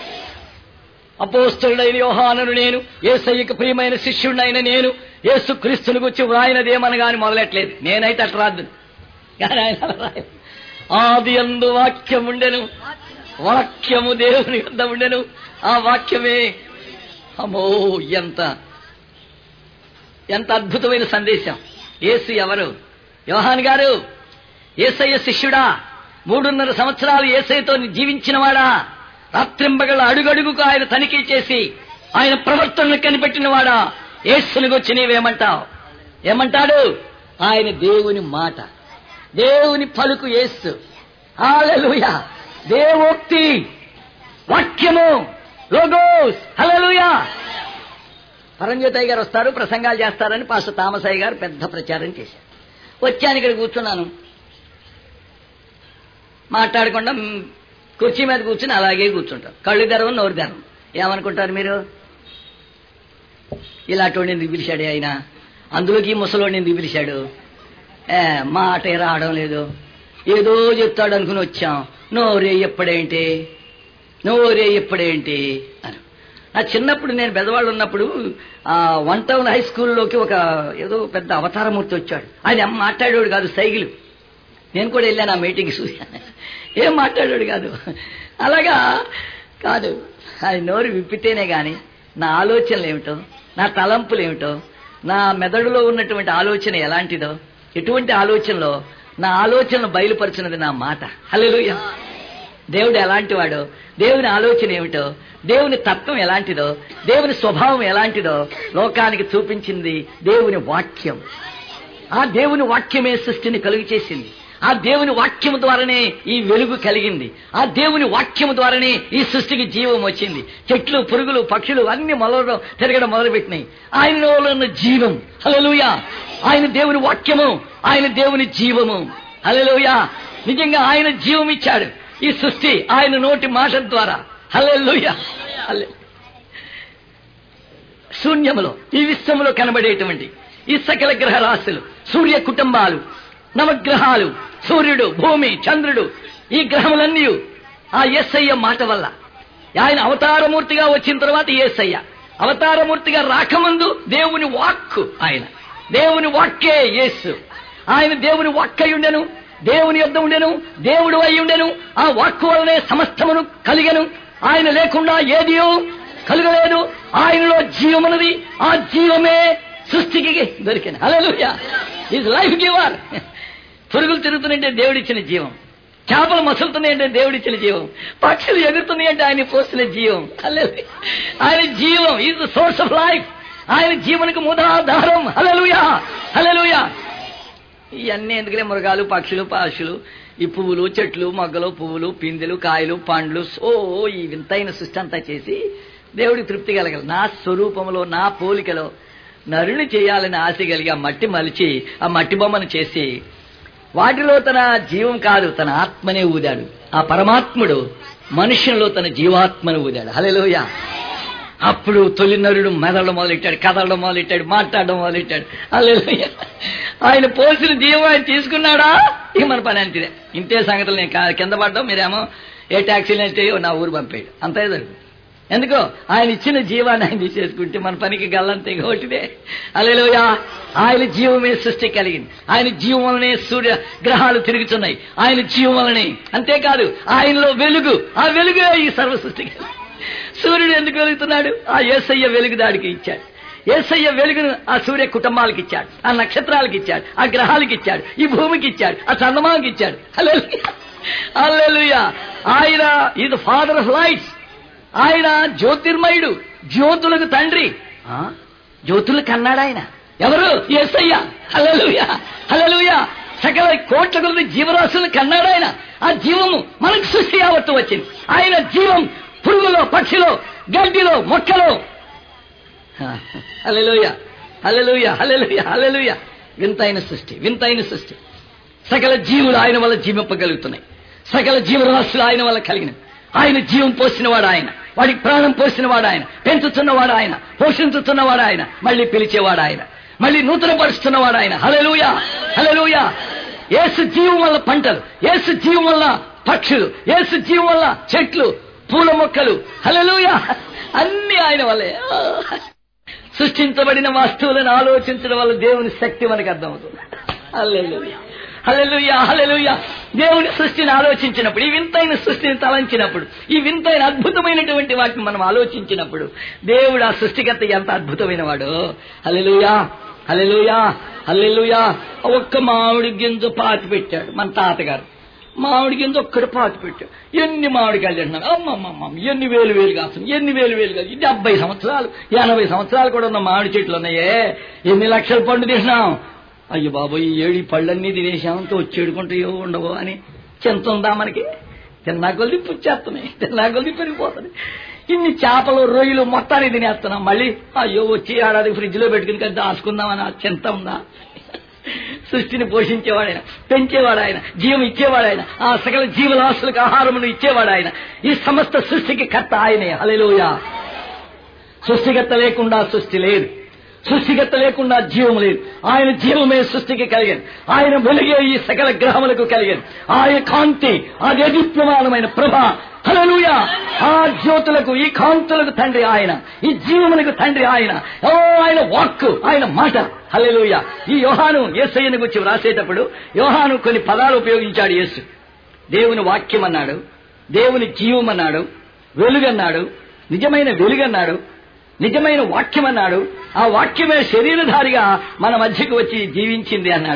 అపోస్తుడైన యోహానను నేను ఏసయ్యకు ప్రియమైన శిష్యుడినైన నేను యేసు క్రీస్తుని గురించి వ్రాయినదేమనగాని మొదలెట్లేదు నేనైతే అట్లా రాదు కానీ ఆయన అలా రాయలేదు. ఆది అందు వాక్యం ఉండెను వాక్యము దేవుని వద్ద ఉండెను ఆ వాక్యమే అమ్మో ఎంత ఎంత అద్భుతమైన సందేశం యేసు ఎవరు యోహాన్ గారు ఏసయ్య శిష్యుడా మూడున్నర సంవత్సరాలు ఏసయ్యతో జీవించినవాడా రాత్రింబగల అడుగడుగుకు ఆయన తనిఖీ చేసి ఆయన ప్రవర్తనను కనిపెట్టినవాడా యేసుని వచ్చి నీవేమంటావు ఏమంటాడు ఆయన దేవుని మాట దేవుని పలుకు యేసు హల్లెలూయా దేవోక్తి వాక్యము లోగోస్ హల్లెలూయా పరంజ్యోతయ్య గారు వస్తారు ప్రసంగాలు చేస్తారని పాస్టర్ తామసయ్య గారు పెద్ద ప్రచారం చేశారు వచ్చాను ఇక్కడ కూర్చున్నాను మాట్లాడకుండా మ్, కుర్చీ మీద కూర్చుని అలాగే కూర్చుంటారు కళ్ళు తెరవ నోరు తెరవ ఏమనుకుంటారు మీరు ఇలాంటి ఎందుకు పిలిచాడు ఆయన అందులోకి ఈ ముసలోడిని ఎందుకు పిలిచాడు ఏ మాట రావడం లేదు ఏదో చెప్తాడు అనుకుని వచ్చాం నోరే ఎప్పుడేంటి నోరే ఎప్పుడేంటి అని నా చిన్నప్పుడు నేను పెద్దవాళ్ళు ఉన్నప్పుడు ఆ వన్ టౌన్ హై స్కూల్లోకి ఒక ఏదో పెద్ద అవతారమూర్తి వచ్చాడు ఆయన మాట్లాడేవాడు కాదు సైకిల్ నేను కూడా వెళ్ళాను ఆ మీటింగ్ చూశాను ఏం మాట్లాడాడు కాదు అలాగా కాదు ఆయన నోరు విప్పితేనే గాని నా ఆలోచనలు ఏమిటో నా తలంపులు ఏమిటో నా మెదడులో ఉన్నటువంటి ఆలోచన ఎలాంటిదో ఎటువంటి ఆలోచనలో నా ఆలోచనలు బయలుపరిచినది నా మాట హల్లెలూయా దేవుడు ఎలాంటి వాడో దేవుని ఆలోచన ఏమిటో దేవుని తత్వం ఎలాంటిదో దేవుని స్వభావం ఎలాంటిదో లోకానికి చూపించింది దేవుని వాక్యం ఆ దేవుని వాక్యమే సృష్టిని కలుగు చేసింది ఆ దేవుని వాక్యము ద్వారానే ఈ వెలుగు కలిగింది ఆ దేవుని వాక్యము ద్వారానే ఈ సృష్టికి జీవం వచ్చింది చెట్లు పురుగులు పక్షులు అన్ని మొదలడం తిరగడం మొదలుపెట్టినాయి ఆయనలో ఉన్న జీవం హల్లెలూయా ఆయన దేవుని వాక్యము ఆయన దేవుని జీవము హల్లెలూయా నిజంగా ఆయన జీవం ఇచ్చాడు ఈ సృష్టి ఆయన నోటి మాట ద్వారా హల్లెలూయా హల్లె శూన్యములో ఈ విశ్వములో కనబడేటువంటి ఈ సకల గ్రహ రాశులు సూర్య కుటుంబాలు నవగ్రహాలు సూర్యుడు భూమి చంద్రుడు ఈ గ్రహములన్నీ ఆ ఎస్ఐయ మాట వల్ల ఆయన అవతారమూర్తిగా వచ్చిన తర్వాత ఏసయ్య అవతారమూర్తిగా రాకముందు దేవుని వాక్కు ఆయన దేవుని వాక్కే యేసు ఆయన దేవుని వాక్కై ఉండెను దేవుని యొద్ద ఉండెను దేవుడు అయి ఉండెను ఆ వాక్కు వలనే సమస్తమును కలిగెను ఆయన లేకుండా ఏదియో కలగలేదు ఆయనలో జీవమున్నది ఆ జీవమే సృష్టికి దొరికింది హల్లెలూయా ఈజ్ లైఫ్ గివర్ పురుగులు తిరుగుతున్నాయంటే దేవుడిచ్చిన జీవం చేపలు మసులుతున్నాయంటే దేవుడిచ్చిన జీవం పక్షులు ఎగురుతున్నాయంటే ఆయన పోసిన జీవం హల్లెలూయా ఆయన జీవం is the source of life ఆయన జీవనకు మూలాధారం హల్లెలూయా హల్లెలూయా ఇవన్నీ ఎందుకంటే మృగాలు పక్షులు పాశులు ఈ పువ్వులు చెట్లు మొగ్గలు పువ్వులు పిందెలు కాయలు పండ్లు ఓ ఈ వింతైన సృష్టి అంతా చేసి దేవుడికి తృప్తి కలగలదు నా స్వరూపంలో నా పోలికలో నరుని చేయాలని ఆశ కలిగి ఆ మట్టి మలిచి ఆ మట్టి బొమ్మను చేసి వాటిలో తన జీవం కాదు తన ఆత్మనే ఊదాడు ఆ పరమాత్ముడు మనుష్యంలో తన జీవాత్మను ఊదాడు హలోయ అప్పుడు తొలి నరుడు మెదడడం మొదలెట్టాడు కదలడం మొదలెట్టాడు మాట్లాడడం మొదలెట్టాడు హల్లెలూయ ఆయన పోసిన జీవం ఆయన తీసుకున్నాడా ఇక మన పని అంతే ఇంతే సంగతులు నేను కా- కింద పడ్డాం మీరేమో ఏ ట్యాక్సీలు అంటే నా ఊరు పంపాడు అంతే జరుగుతుంది ఎందుకో ఆయన ఇచ్చిన జీవాన్ని ఆయన తీసేసుకుంటే మన పనికి గల్లంతే ఒకటిదే అలెలుయా ఆయన జీవమే సృష్టి కలిగింది ఆయన జీవం వలనే సూర్య గ్రహాలు తిరుగుతున్నాయి ఆయన జీవం వలనే అంతేకాదు ఆయనలో వెలుగు ఆ వెలుగే ఈ సర్వ సృష్టి సూర్యుడు ఎందుకు వెలుగుతున్నాడు ఆ ఏసయ్య వెలుగు దాడికి ఇచ్చాడు ఏసయ్య వెలుగును ఆ సూర్య కుటుంబాలకు ఇచ్చాడు ఆ నక్షత్రాలకు ఇచ్చాడు ఆ గ్రహాలకు ఇచ్చాడు ఈ భూమికి ఇచ్చాడు ఆ చందమాకి ఇచ్చాడు అల్లెలుయా ఆయన ఇది ఫాదర్ ఆఫ్ లైట్స్ ఆయన జ్యోతిర్మయుడు జ్యోతులకు తండ్రి ఆ? జ్యోతులు కన్నాడు ఆయన ఎవరు ఎస్ఐయ హలలుయ హలలుయ సకల కోట్ల కొలది జీవరాశులను కన్నాడు ఆయన ఆ జీవము మనకు సృష్టి యావత్తు వచ్చింది ఆయన జీవం పురుగులో పక్షిలో గడ్డిలో మొక్కలో హలలుయ హలలుయ హలలుయ హలలుయ వింతైన సృష్టి వింతైన సృష్టి సకల జీవులు ఆయన వల్ల జీవింపగలుగుతున్నాయి సకల జీవరాశులు ఆయన వల్ల కలిగినవి ఆయన జీవం పోసినవాడు ఆయన వాడికి ప్రాణం పోసినవాడు ఆయన పెంచుతున్నవాడు ఆయన పోషించుతున్నవాడు ఆయన మళ్ళీ పిలిచేవాడు ఆయన మళ్ళీ నూతన పరుస్తున్నవాడు ఆయన హలలుయా హలలుయా ఏసు జీవం వల్ల పంటలు ఏసు జీవం వల్ల పక్షులు ఏసు జీవం వల్ల చెట్లు పూల మొక్కలు హలలుయా అన్ని ఆయన వల్లే సృష్టించబడిన వస్తువులను ఆలోచించడం వల్ల దేవుని శక్తి మనకు అర్థమవుతుంది హల్లెలూయా హల్లెలూయా హల్లెలూయా దేవుని సృష్టిని ఆలోచించినప్పుడు ఈ వింతైన సృష్టిని తలంచినప్పుడు ఈ వింతైన అద్భుతమైనటువంటి వాటిని మనం ఆలోచించినప్పుడు దేవుడు ఆ సృష్టికర్త ఎంత అద్భుతమైన వాడు హల్లెలూయా హల్లెలూయా హల్లెలూయా ఒక్క మామిడి గింజ పాతి పెట్టాడు మన తాతగారు మామిడి గింజ ఒక్కడు పాతి పెట్టాడు ఎన్ని మామిడికాయలు తింటున్నాను అమ్మమ్మమ్మ ఎన్ని వేలు వేలు కాస్తుంది ఎన్ని వేలు వేలు కాదు డెబ్బై సంవత్సరాలు ఎనభై సంవత్సరాలు కూడా ఉన్న మామిడి చెట్లు ఉన్నాయే ఎన్ని లక్షల పండు తింటున్నాం అయ్యో బాబోయ్ ఈ ఏడు ఈ పళ్ళన్నీ తినేసామంతో వచ్చేడుకుంటాయో ఉండవో అని చింత ఉందా మనకి తిన్నా కొద్ది పుచ్చేస్తున్నాయి తిన్నా కొద్ది పెరిగిపోతుంది ఇన్ని చేపలు రొయ్యలు మొత్తాన్ని తినేస్తున్నాం మళ్ళీ అయ్యో వచ్చి ఏడాది ఫ్రిడ్జ్ లో పెట్టుకుని కదా దాచుకుందామని ఆ చింత ఉందా సృష్టిని పోషించేవాడాయన పెంచేవాడు ఆయన జీవం ఇచ్చేవాడు ఆయన ఆ సకల జీవరాశులకు ఆహారమును ఇచ్చేవాడు ఆయన ఈ సమస్త సృష్టికి కర్త ఆయనే హలెలూయా సృష్టికర్త లేకుండా సృష్టి లేదు సృష్టికర్త లేకుండా జీవం లేదు ఆయన జీవమే సృష్టికి కలిగాను ఆయన వెలిగే ఈ సకల గ్రహములకు కలిగాను ఆయన కాంతి ఆ దేదీప్యమానమైన ప్రభ హలలుయ ఆ జ్యోతులకు ఈ కాంతులకు తండ్రి ఆయన ఈ జీవములకు తండ్రి ఆయన ఓ ఆయన వాక్కు ఆయన మాట హలలుయ ఈ యోహాను యేసయ్యను గురించి వ్రాసేటప్పుడు యోహాను కొన్ని పదాలు ఉపయోగించాడు యేసు దేవుని వాక్యం అన్నాడు దేవుని జీవం అన్నాడు వెలుగన్నాడు నిజమైన వెలుగన్నాడు నిజమైన వాక్యం అన్నాడు ఆ వాక్యమే శరీరధారిగా మన మధ్యకు వచ్చి జీవించింది అన్నాడు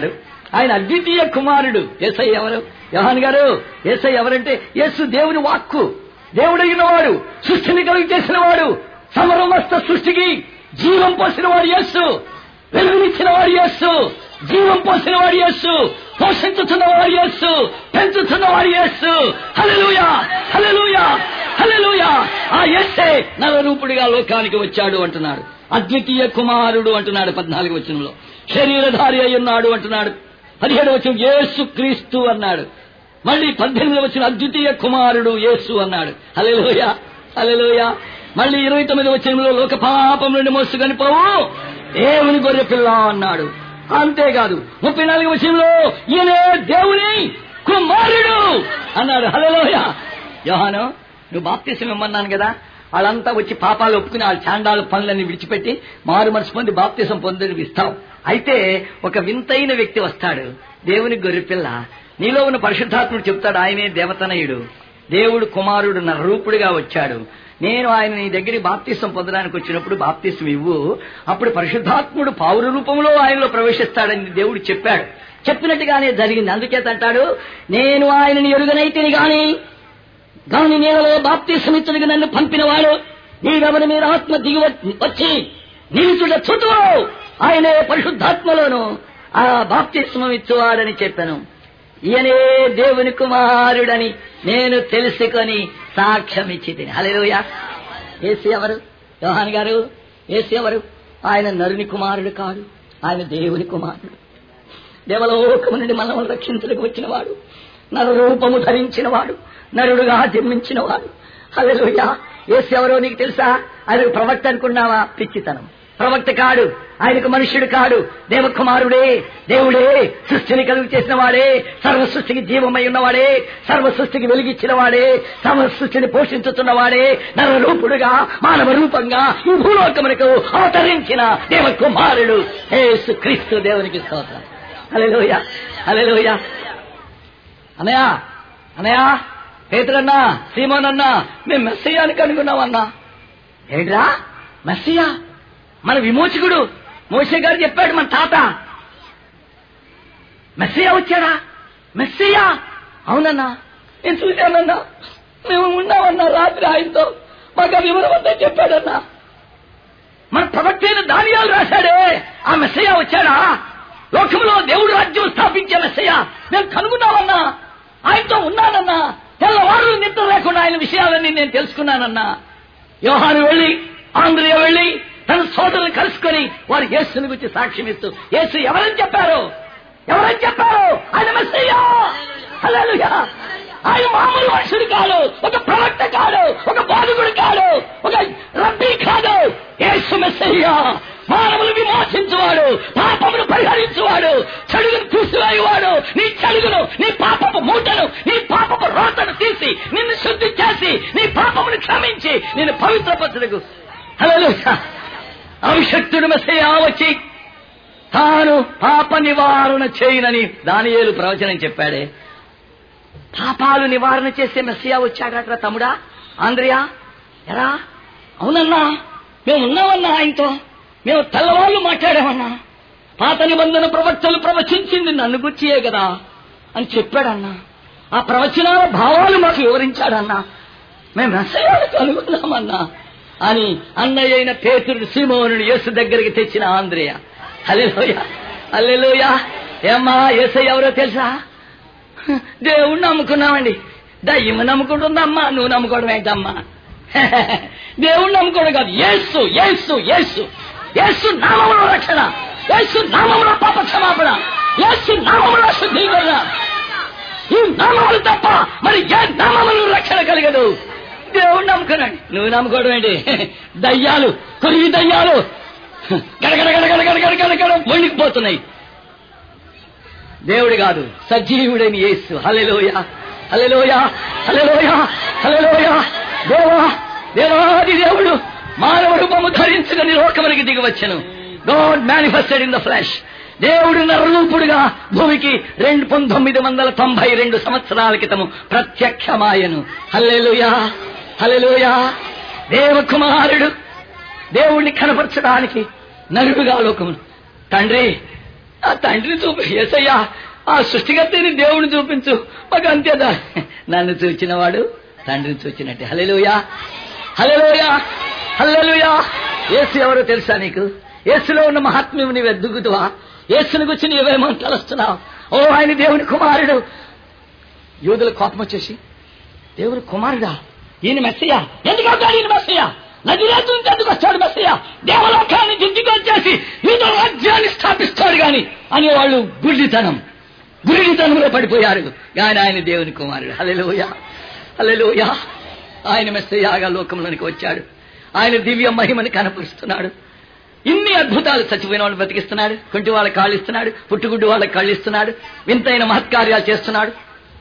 ఆయన అద్వితీయ కుమారుడు ఎస్ఐ ఎవరు యోహాన్ గారు ఎస్ఐ ఎవరంటే యేసు దేవుని వాక్కు దేవుడైన వాడు సృష్టిని కలుగు చేసిన వాడు సమరమస్త సృష్టికి జీవం పోసిన వాడు యేసు వెలుగునిచ్చిన వాడు యేసు జీవం పోసిన వాడు యేసు పోషించుతున్న వాడు యేసు పెంచుతున్న వాడు యేసు హల్లెలూయా హల్లెలూయా హల్లెలూయా ఆ యేసే నలరూపుడిగా లోకానికి వచ్చాడు అంటున్నాడు అద్వితీయ కుమారుడు అంటున్నాడు పద్నాలుగు వచనంలో శరీరధారి అయి ఉన్నాడు అంటున్నాడు పదిహేడు వచ్చిన యేసు క్రీస్తు అన్నాడు మళ్ళీ పద్దెనిమిది వచ్చిన అద్వితీయ కుమారుడు యేసు అన్నాడు హల్లెలూయ హల్లెలూయ మళ్ళీ ఇరవై తొమ్మిది వచ్చినంలో లోక పాపం నుండి మోసుకొని పోవు దేవుని గొర్రె పిల్ల అన్నాడు అంతేకాదు ముప్పై నాలుగు విషయంలో ఈయనే దేవుని కుమారుడు అన్నాడు హలోయ యోహాను నువ్వు బాప్తీసం ఇమ్మన్నాను కదా వాళ్ళంతా వచ్చి పాపాలు ఒప్పుకుని వాళ్ళ చాండాలు పనులన్నీ విడిచిపెట్టి మారు మనసు పొంది బాప్తీసం పొందని ఇస్తాం అయితే ఒక వింతైన వ్యక్తి వస్తాడు దేవుని గొర్రెపిల్ల నీలో ఉన్న పరిశుద్ధాత్ముడు చెప్తాడు ఆయనే దేవతనయుడు దేవుడు కుమారుడు నా రూపుడిగా వచ్చాడు నేను ఆయన నీ దగ్గరికి బాప్తీసం పొందడానికి వచ్చినప్పుడు బాప్తీసం ఇవ్వు అప్పుడు పరిశుద్ధాత్ముడు పావుర రూపంలో ఆయనలో ప్రవేశిస్తాడని దేవుడు చెప్పాడు చెప్పినట్టుగానే జరిగింది అందుచేత అంటాడు నేను ఆయనని ఎరుగనైతిని గాని గాని నీళ్ళలో బాప్తీసమిచ్చుడికి నన్ను పంపినవాడు నీవెవరి మీద ఆత్మ దిగి వచ్చి నిలుచుడ చుట్టూ ఆయనే పరిశుద్ధాత్మలోను ఆ బాప్తిస్మం ఇచ్చువాడని చెప్పాను ఈయనే దేవుని కుమారుడని నేను తెలుసుకొని సాక్ష్యం ఇచ్చి తిని హలోయ ఏసు ఎవరు యోహాన్ గారు ఏసు ఎవరు ఆయన నరుని కుమారుడు కాడు ఆయన దేవుని కుమారుడు దేవలోకము నుండి మనల్ని రక్షించడానికి వచ్చినవాడు నర రూపము ధరించినవాడు నరుడుగా జన్మించినవాడు హలోయ ఏసు ఎవరో నీకు తెలుసా ఆయన ప్రవక్త అనుకున్నావా పిచ్చితనం ప్రవక్త కాడు ఆయనకు మనుష్యుడు కాడు దేవకుమారుడే దేవుడే సృష్టిని కలుగు చేసిన వాడే సర్వ సృష్టికి జీవమై ఉన్నవాడే సర్వ సృష్టికి వెలిగించిన వాడే సర్వ సృష్టిని పోషించుతున్నవాడే నర రూపుడుగా మానవ రూపంగా ఈ భూలోకమునకు అవతరించిన దేవకుమారుడు యేసు క్రీస్తు దేవునికి స్తోత్రం హల్లెలూయ హల్లెలూయ అనయా అనయా పేతురన్నా సీమోనన్నా మేము మెస్సయ్యానికి అనుకున్నామన్నా ఏంట్రా మెస్సియా మన విమోచకుడు మోసే గారు చెప్పాడు మన తాత మెస్సియా వచ్చాడా మెస్సియా అవునన్నా నేను చూశానన్నా మేము ఉన్నామన్నా రాత్రి ఆయనతో మాకు ఆ వివరం అంతా చెప్పాడన్నా మన ప్రవక్తైన దానియాలు రాశాడే ఆ మెస్సయ్య వచ్చాడా లోకంలో దేవుడు రాజ్యం స్థాపించే మెస్సయ్య నేను కనుగొన్నామన్నా ఆయనతో ఉన్నానన్నా తెల్లవారు నిద్ర లేకుండా ఆయన విషయాలన్నీ నేను తెలుసుకున్నానన్నా యోహాను వెళ్ళి ఆంధ్రయ వెళ్ళి తన సోదరులు కలుసుకొని వారు యేసుని గురించి సాక్ష్యం ఇస్తూ యేసు ఎవరని చెప్పారు ఎవరని చెప్పారు ఆయన మెస్సయ్యా హల్లెలూయా ఆయన మామూలు మనుషుడు కాదు ఒక ప్రవక్త కాదు ఒక బాధకుడు కాదు ఒక రబ్బీ కాదు యేసు మెస్సయ్యా మానవులు విమోచించువాడు పాపమును పరిహరించువాడు చెడుగును తీసివేయువాడు నీ చెడుగును నీ పాపపు మూటను నీ పాపపు రోతను తీసి నిన్ను శుద్ధి చేసి నీ పాపమును క్షమించి నేను పవిత్రపరచుటకు హలో అవిశక్తుడు మెస్సయ్యా వచ్చి తాను పాప నివారణ చేయనని దానియేలు ప్రవచనం చెప్పాడే పాపాలు నివారణ చేసే మెస్సియా వచ్చాడట్రా తమ్ముడా ఆంధ్రియా ఎరా అవునన్నా మేము ఉన్నామన్నా ఆయనతో మేము తెల్లవాళ్ళు మాట్లాడామన్నా పాత నిబంధన ప్రవక్తలు ప్రవచించింది నన్ను గుర్చియే కదా అని చెప్పాడన్నా ఆ ప్రవచనాల భావాలు మాకు వివరించాడన్నా మేము మెస్సయాలు కనుగొన్నామన్నా అని అన్నయ్య అయిన పేతుడు శ్రీమోహనుడు యేసు దగ్గరికి తెచ్చిన ఆంధ్రేయ హల్లెలూయ హల్లెలూయ ఏమ్మా యేసు ఎవరో తెలుసా దేవుణ్ణి నమ్ముకున్నామండి దయ్యము నమ్ముకుంటుందమ్మా నువ్వు నమ్ముకోవడం ఏంటమ్మా దేవుణ్ణి నమ్ముకోవడం కాదు యేసు యేసు యేసు యేసు నామములో రక్షణ యేసు నామములో పాప క్షమాపణ యేసు నామములో శుద్ధీకరణ ఈ నామములు తప్ప మరి ఏ నామములు రక్షణ కలగదు దేవుడు నమ్ముకున్నాడు నువ్వు నమ్ముకోవడం ఏంటి దయ్యాలు కొరివి దయ్యాలు గడగడ గడగడ గడగడ గడగడ వండికిపోతున్నాయి దేవుడు కాదు సజీవుడైన యేసు హల్లెలూయ హల్లెలూయ హల్లెలూయ హల్లెలూయ దేవా దేవాది దేవుడు మానవ రూపము ధరించుకుని లోకమునికి దిగి వచ్చను God manifested in the flesh దేవుడు నరరూపుడుగా భూమికి రెండు పంతొమ్మిది వందల తొంభై రెండు సంవత్సరాల క్రితము ప్రత్యక్షమాయను హల్లెలూయా హల్లెలూయా దేవకుమారుడు దేవుణ్ణి కనపరచడానికి నరుడుగా లోకము తండ్రి ఆ తండ్రిని చూపి ఏసయ్యా ఆ సృష్టికర్తని దేవుడిని చూపించు మాకు అంతేదా నన్ను చూచినవాడు తండ్రిని చూచినట్టే హలెలుయా హలెలుయా హల్లెలూయా యేసు ఎవరో తెలుసా నీకు యేసులో ఉన్న మహాత్మ్యం నీవు ఎద్దుగుతువా యేసుని గురించి నీవేమో తలస్తున్నావు ఓ ఆయన దేవుని కుమారుడు యూదుల కోపం వచ్చేసి దేవుని కుమారుడా ఈయన మెస్సయ్య ఎందుకు అవుతాడు ఈయన మెస్సయ్య నదిరేతు నుంచి ఎందుకు వస్తాడు మెస్సయ్య దేవలోకాన్ని దిద్దుకు వచ్చేసి యూద రాజ్యాన్ని స్థాపిస్తాడు గాని అనేవాళ్ళు గుడ్డితనం గురుడితనంలో పడిపోయారు కానీ ఆయన దేవుని కుమారుడు హల్లెలూయా హల్లెలూయా ఆయన మెస్సయ్యాగా లోకంలోనికి వచ్చాడు ఆయన దివ్య మహిమని కనపరుస్తున్నాడు ఇన్ని అద్భుతాలు చచ్చిపోయిన వాళ్ళు బతికిస్తున్నాడు కుంటి వాళ్ళకి కాళ్ళు ఇస్తున్నాడు పుట్టుగుడ్డు వాళ్ళకి కళ్ళు ఇస్తున్నాడు వింతైన మహత్కార్యాలు చేస్తున్నాడు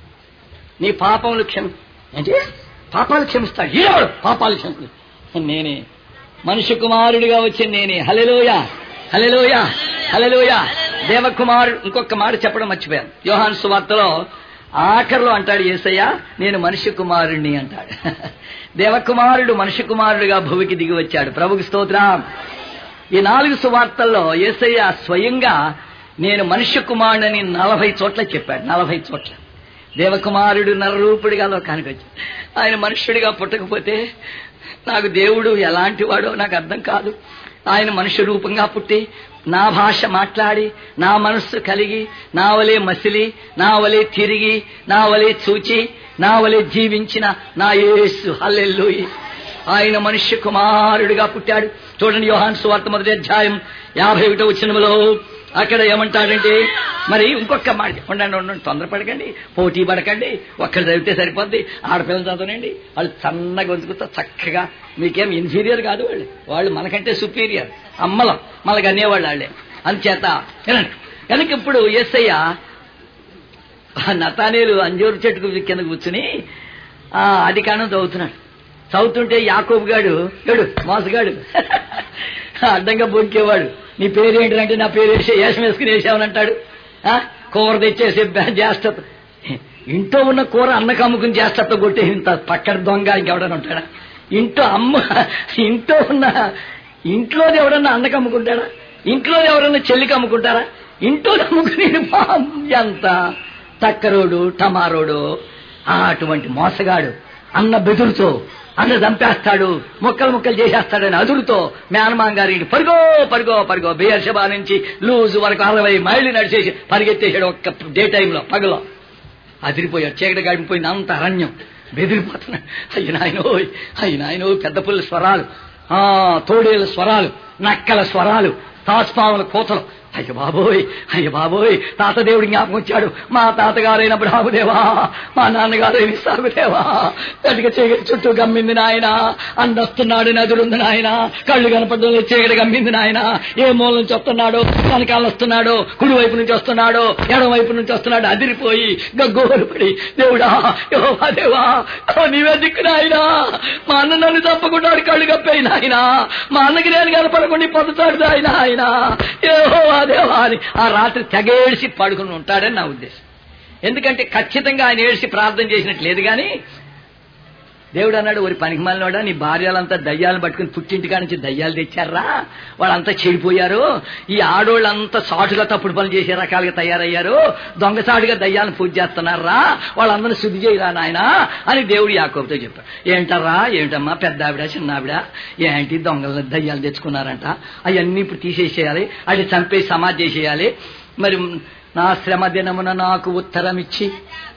నీ పాపములు క్షమి ఏంటి పాపాలు క్షమిస్తాడు ఈడవాడు పాపాలు క్షమిస్తాడు నేనే మనుష్య కుమారుడిగా వచ్చి నేనే హలెలోయ హలెలోయ హలెలోయ దేవకుమారుడు ఇంకొక మాట చెప్పడం మర్చిపోయాను యోహాన్ సువార్తలో ఆఖరిలో అంటాడు ఏసయ్య నేను మనుష్య కుమారుణ్ణి అంటాడు దేవకుమారుడు మనుష్య కుమారుడిగా భూమికి దిగి వచ్చాడు ప్రభుకి స్తోత్రం ఈ నాలుగు సువార్తల్లో ఏసయ్య స్వయంగా నేను మనుష్య కుమారుడని నలభై చోట్ల చెప్పాడు నలభై చోట్ల దేవకుమారుడు నరరూపుడిగా లోకానికి వచ్చాడు ఆయన మనుష్యుడిగా పుట్టకపోతే నాకు దేవుడు ఎలాంటి వాడో నాకు అర్థం కాదు ఆయన మనుష్య రూపంగా పుట్టి నా భాష మాట్లాడి నా మనస్సు కలిగి నా వలే మసిలి నా వలే తిరిగి నా వలే చూచి నా వలే జీవించిన నా యేసు హల్లెల్లుయి ఆయన మనుష్య కుమారుడిగా పుట్టాడు చూడండి యోహాన్ సువార్త మొదటి అధ్యాయం యాభై ఒకటో వచ్చినములో అక్కడ ఏమంటాడంటే మరి ఇంకొక మాట ఉండండి ఉండండి తొందరపడకండి పోటీ పడకండి ఒక్కరు చదివితే సరిపోద్ది ఆడపిల్లలు చదవనండి వాళ్ళు సన్నగా గొంతుకుతో చక్కగా మీకేం ఇన్ఫీరియర్ కాదు వాళ్ళు వాళ్ళు మనకంటే సుపీరియర్ అమ్మలం మనకు అనేవాళ్ళు వాళ్ళే అందుచేత వినండి కనుక ఇప్పుడు ఎస్ఐయ నతానేలు అంజూరు చెట్టుకు కింద కూర్చుని ఆ అది కారణం చదువుతున్నాడు చదువుతుంటే యాకోబు గాడు గడు మోసగాడు అడ్డంగా బొంకేవాడు నీ పేరేంటంటే నా పేరు వేసే వేషం వేసుకుని వేసామనంటాడు ఆ, కూర తెచ్చేసి చేస్తా ఇంట్లో ఉన్న కూర అన్నకు అమ్ముకుని చేస్తా కొట్టే ఇంత పక్కన దొంగ ఇంకెవడన్నా ఉంటాడా ఇంట్లో అమ్మ ఇంట్లో ఉన్న ఇంట్లోది ఎవడన్నా అన్నకు అమ్ముకుంటాడా ఇంట్లో ఎవరన్నా చెల్లికి అమ్ముకుంటారా ఇంట్లో అమ్ముకుని పాపం ఎంత తక్కరోడు టమారోడు ఆ అటువంటి మోసగాడు అన్న బెదురుతో అన్న చంపేస్తాడు ముక్కలు ముక్కలు చేసేస్తాడని అదురుతో మేనమాన్ గారికి పరుగో పరుగో పరుగో బేర్షబా నుంచి లూజు వరకు అరవై మైళ్ళు నడిచేసి పరిగెత్తేసాడు ఒక్క డే టైంలో పగలో అదిరిపోయాడు చీకటి గడిపోయింది అంత అరణ్యం బెదిరిపోతున్నాడు అయ్యి నాయనోయ్ అయ్యి నాయనో పెద్ద పుల్ల స్వరాలు ఆ తోడేల స్వరాలు నక్కల స్వరాలు తాస్పాముల కోతలు అయ్య బాబోయ్ అయ్య బాబోయ్ తాత దేవుడి జ్ఞాపకం వచ్చాడు మా తాతగారైన బ్రాహుదేవా మా నాన్నగారైన సాగుదేవా గట్టిగా చీకటి చుట్టూ గమ్మింది నాయన అందొస్తున్నాడు నదులుంది నాయన కళ్ళు కనపడడం లేదు, చీకటి గమ్మింది నాయన ఏ మూల నుంచి వస్తున్నాడో వెనకాల వస్తున్నాడో కుడి వైపు నుంచి వస్తున్నాడో ఎడమ వైపు నుంచి వస్తున్నాడు అదిరిపోయి గగ్గోలు పడి దేవుడా యెహోవా దేవా ఓ నీవే దిక్కు నాయనా మా అన్న నన్ను తప్పకుండా కళ్ళు కప్పాయి నాయన మా అన్నకి నేను కనపడకుండా పొందుతాడు ఆయన ఆయన యెహోవా దేవా అని ఆ రాత్రి తెగేడిసి పడుకుని ఉంటాడని నా ఉద్దేశం ఎందుకంటే ఖచ్చితంగా ఆయన ఏడిసి ప్రార్థన చేసినట్టు లేదు కానీ దేవుడు అన్నాడు ఒరి పనికి మాలినోడా నీ భార్యలంతా దయ్యాలను పట్టుకుని పుట్టింటికా నుంచి దయ్యాలు తెచ్చారా వాళ్ళంతా చెడిపోయారు ఈ ఆడోళ్ళంతా సాటుగా తప్పుడు పనులు చేసే రకాలుగా తయారయ్యారు దొంగసాటుగా దయ్యాలను పూజ చేస్తున్నారా వాళ్ళందరినీ శుద్ధి చేయరా నాయన అని దేవుడు యాకోబుతో చెప్పాడు ఏంటరా ఏంటమ్మా పెద్ద ఆవిడ చిన్న ఆవిడ ఏంటి దొంగల దయ్యాలు తెచ్చుకున్నారంట అవన్నీ ఇప్పుడు తీసేసేయాలి అది చంపేసి సమాధి చేసేయాలి మరి నా శ్రమ దినమున నాకు ఉత్తరం ఇచ్చి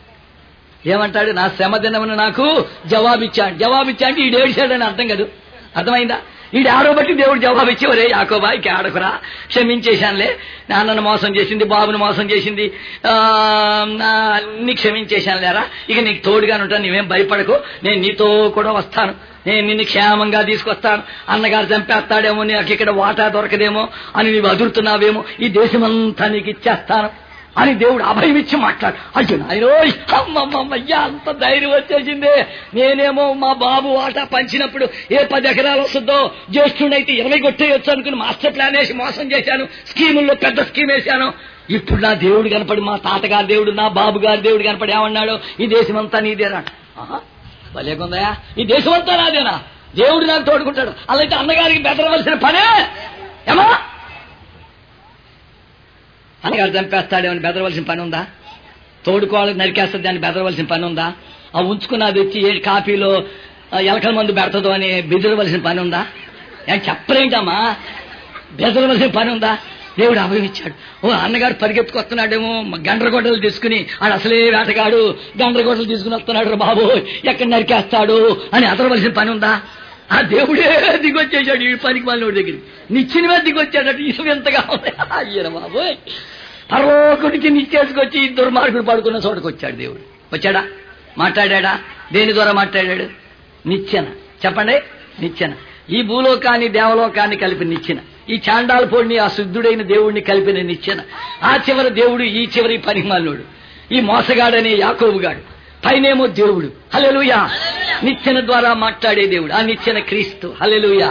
ఏమంటాడు నా శ్రమ దినమున నాకు జవాబిచ్చాడు జవాబిచ్చా అంటే ఈడు ఏడిచాడని అర్థం కాదు అర్థమైందా ఈడు ఆడో బట్టి దేవుడు జవాబిచ్చి ఒరే యాకోబా ఇక ఆడకురా క్షమించేశానులే నాన్నను మోసం చేసింది బాబును మోసం చేసింది ఆ, నా అన్ని క్షమించేశాను లేరా ఇక నీకు తోడుగానే ఉంటాను నీవేం భయపడకు నేను నీతో కూడా వస్తాను నేను నిన్ను క్షేమంగా తీసుకొస్తాను అన్నగారు చంపేస్తాడేమో నీకు ఇక్కడ వాటా దొరకదేమో అని నీవు అదురుతున్నావేమో ఈ దేశమంతా నీకు ఇచ్చేస్తాను అని దేవుడు అభయం ఇచ్చి మాట్లాడు అయ్యో నాయనోయ్ అమ్మమ్మయ్యా అంత ధైర్యం వచ్చేసిందే నేనేమో మా బాబు వాటా పంచినప్పుడు ఏ పది ఎకరాలు వస్తుందో జ్యేష్ఠుడైతే ఇరవై కొట్టేయొచ్చు అనుకుని మాస్టర్ ప్లాన్ వేసి మోసం చేశాను స్కీముల్లో పెద్ద స్కీమ్ వేశాను ఇప్పుడు నా దేవుడు కనపడి మా తాతగారి దేవుడు నా బాబు గారి దేవుడు కనపడి ఏమన్నాడు ఈ దేశమంతా నీదేనా ఆహా, భలేకుందయా ఈ దేశమంతా నాదేనా దేవుడు నాకు తోడుకుంటాడు అలాంటి అన్నగారికి బెదరవలసిన పనే ఏమా అన్నగారు చంపేస్తాడేమని బెదరవలసిన పని ఉందా తోడుకోవాలి నరికేస్తుంది అని బెదరవలసిన పని ఉందా ఆ ఉంచుకున్నది వచ్చి ఏ కాఫీలో ఆ, ఎలకల మందు పెడతదో అని బెదరవలసిన పని ఉందా ఏం చెప్పలేంటమ్మా బెదరవలసిన పని ఉందా దేవుడు అభయం ఇచ్చాడు ఓ అన్నగారు పరిగెత్తుకొస్తున్నాడేమో గండ్రగొడ్డలు తీసుకుని ఆడు అసలే వేటగాడు గండ్రగొడ్డలు తీసుకుని వస్తున్నాడు రా బాబు ఎక్కడ నరికేస్తాడు అని అదరవలసిన పని ఉందా ఆ దేవుడే దిగొచ్చేసాడు ఈ పనికి వాళ్ళ దగ్గరికి నిచ్చిన మీద దిగొచ్చాడట ఇసుక ఎంతగా ఉంది అయ్యర బాబోయ్ పర్లోకుడికి నిచ్చేసుకొచ్చి ఈ దుర్మార్గుడు పడుకున్న చోటకు వచ్చాడు దేవుడు వచ్చాడా మాట్లాడా దేని ద్వారా మాట్లాడాడు నిచ్చెన చెప్పండి నిచ్చెన ఈ భూలోకాన్ని దేవలోకాన్ని కలిపి నిచ్చెన ఈ చాండాల పొడిని ఆ శుద్ధుడైన దేవుడిని కలిపిన నిచ్చెన ఆ చివరి దేవుడు ఈ చివరి పనిమాలుడు ఈ మోసగాడనే యాకోబుగాడు పైనేమో దేవుడు హలెలుయా నిచ్చెన ద్వారా మాట్లాడే దేవుడు ఆ నిచ్చెన క్రీస్తు హలెలుయా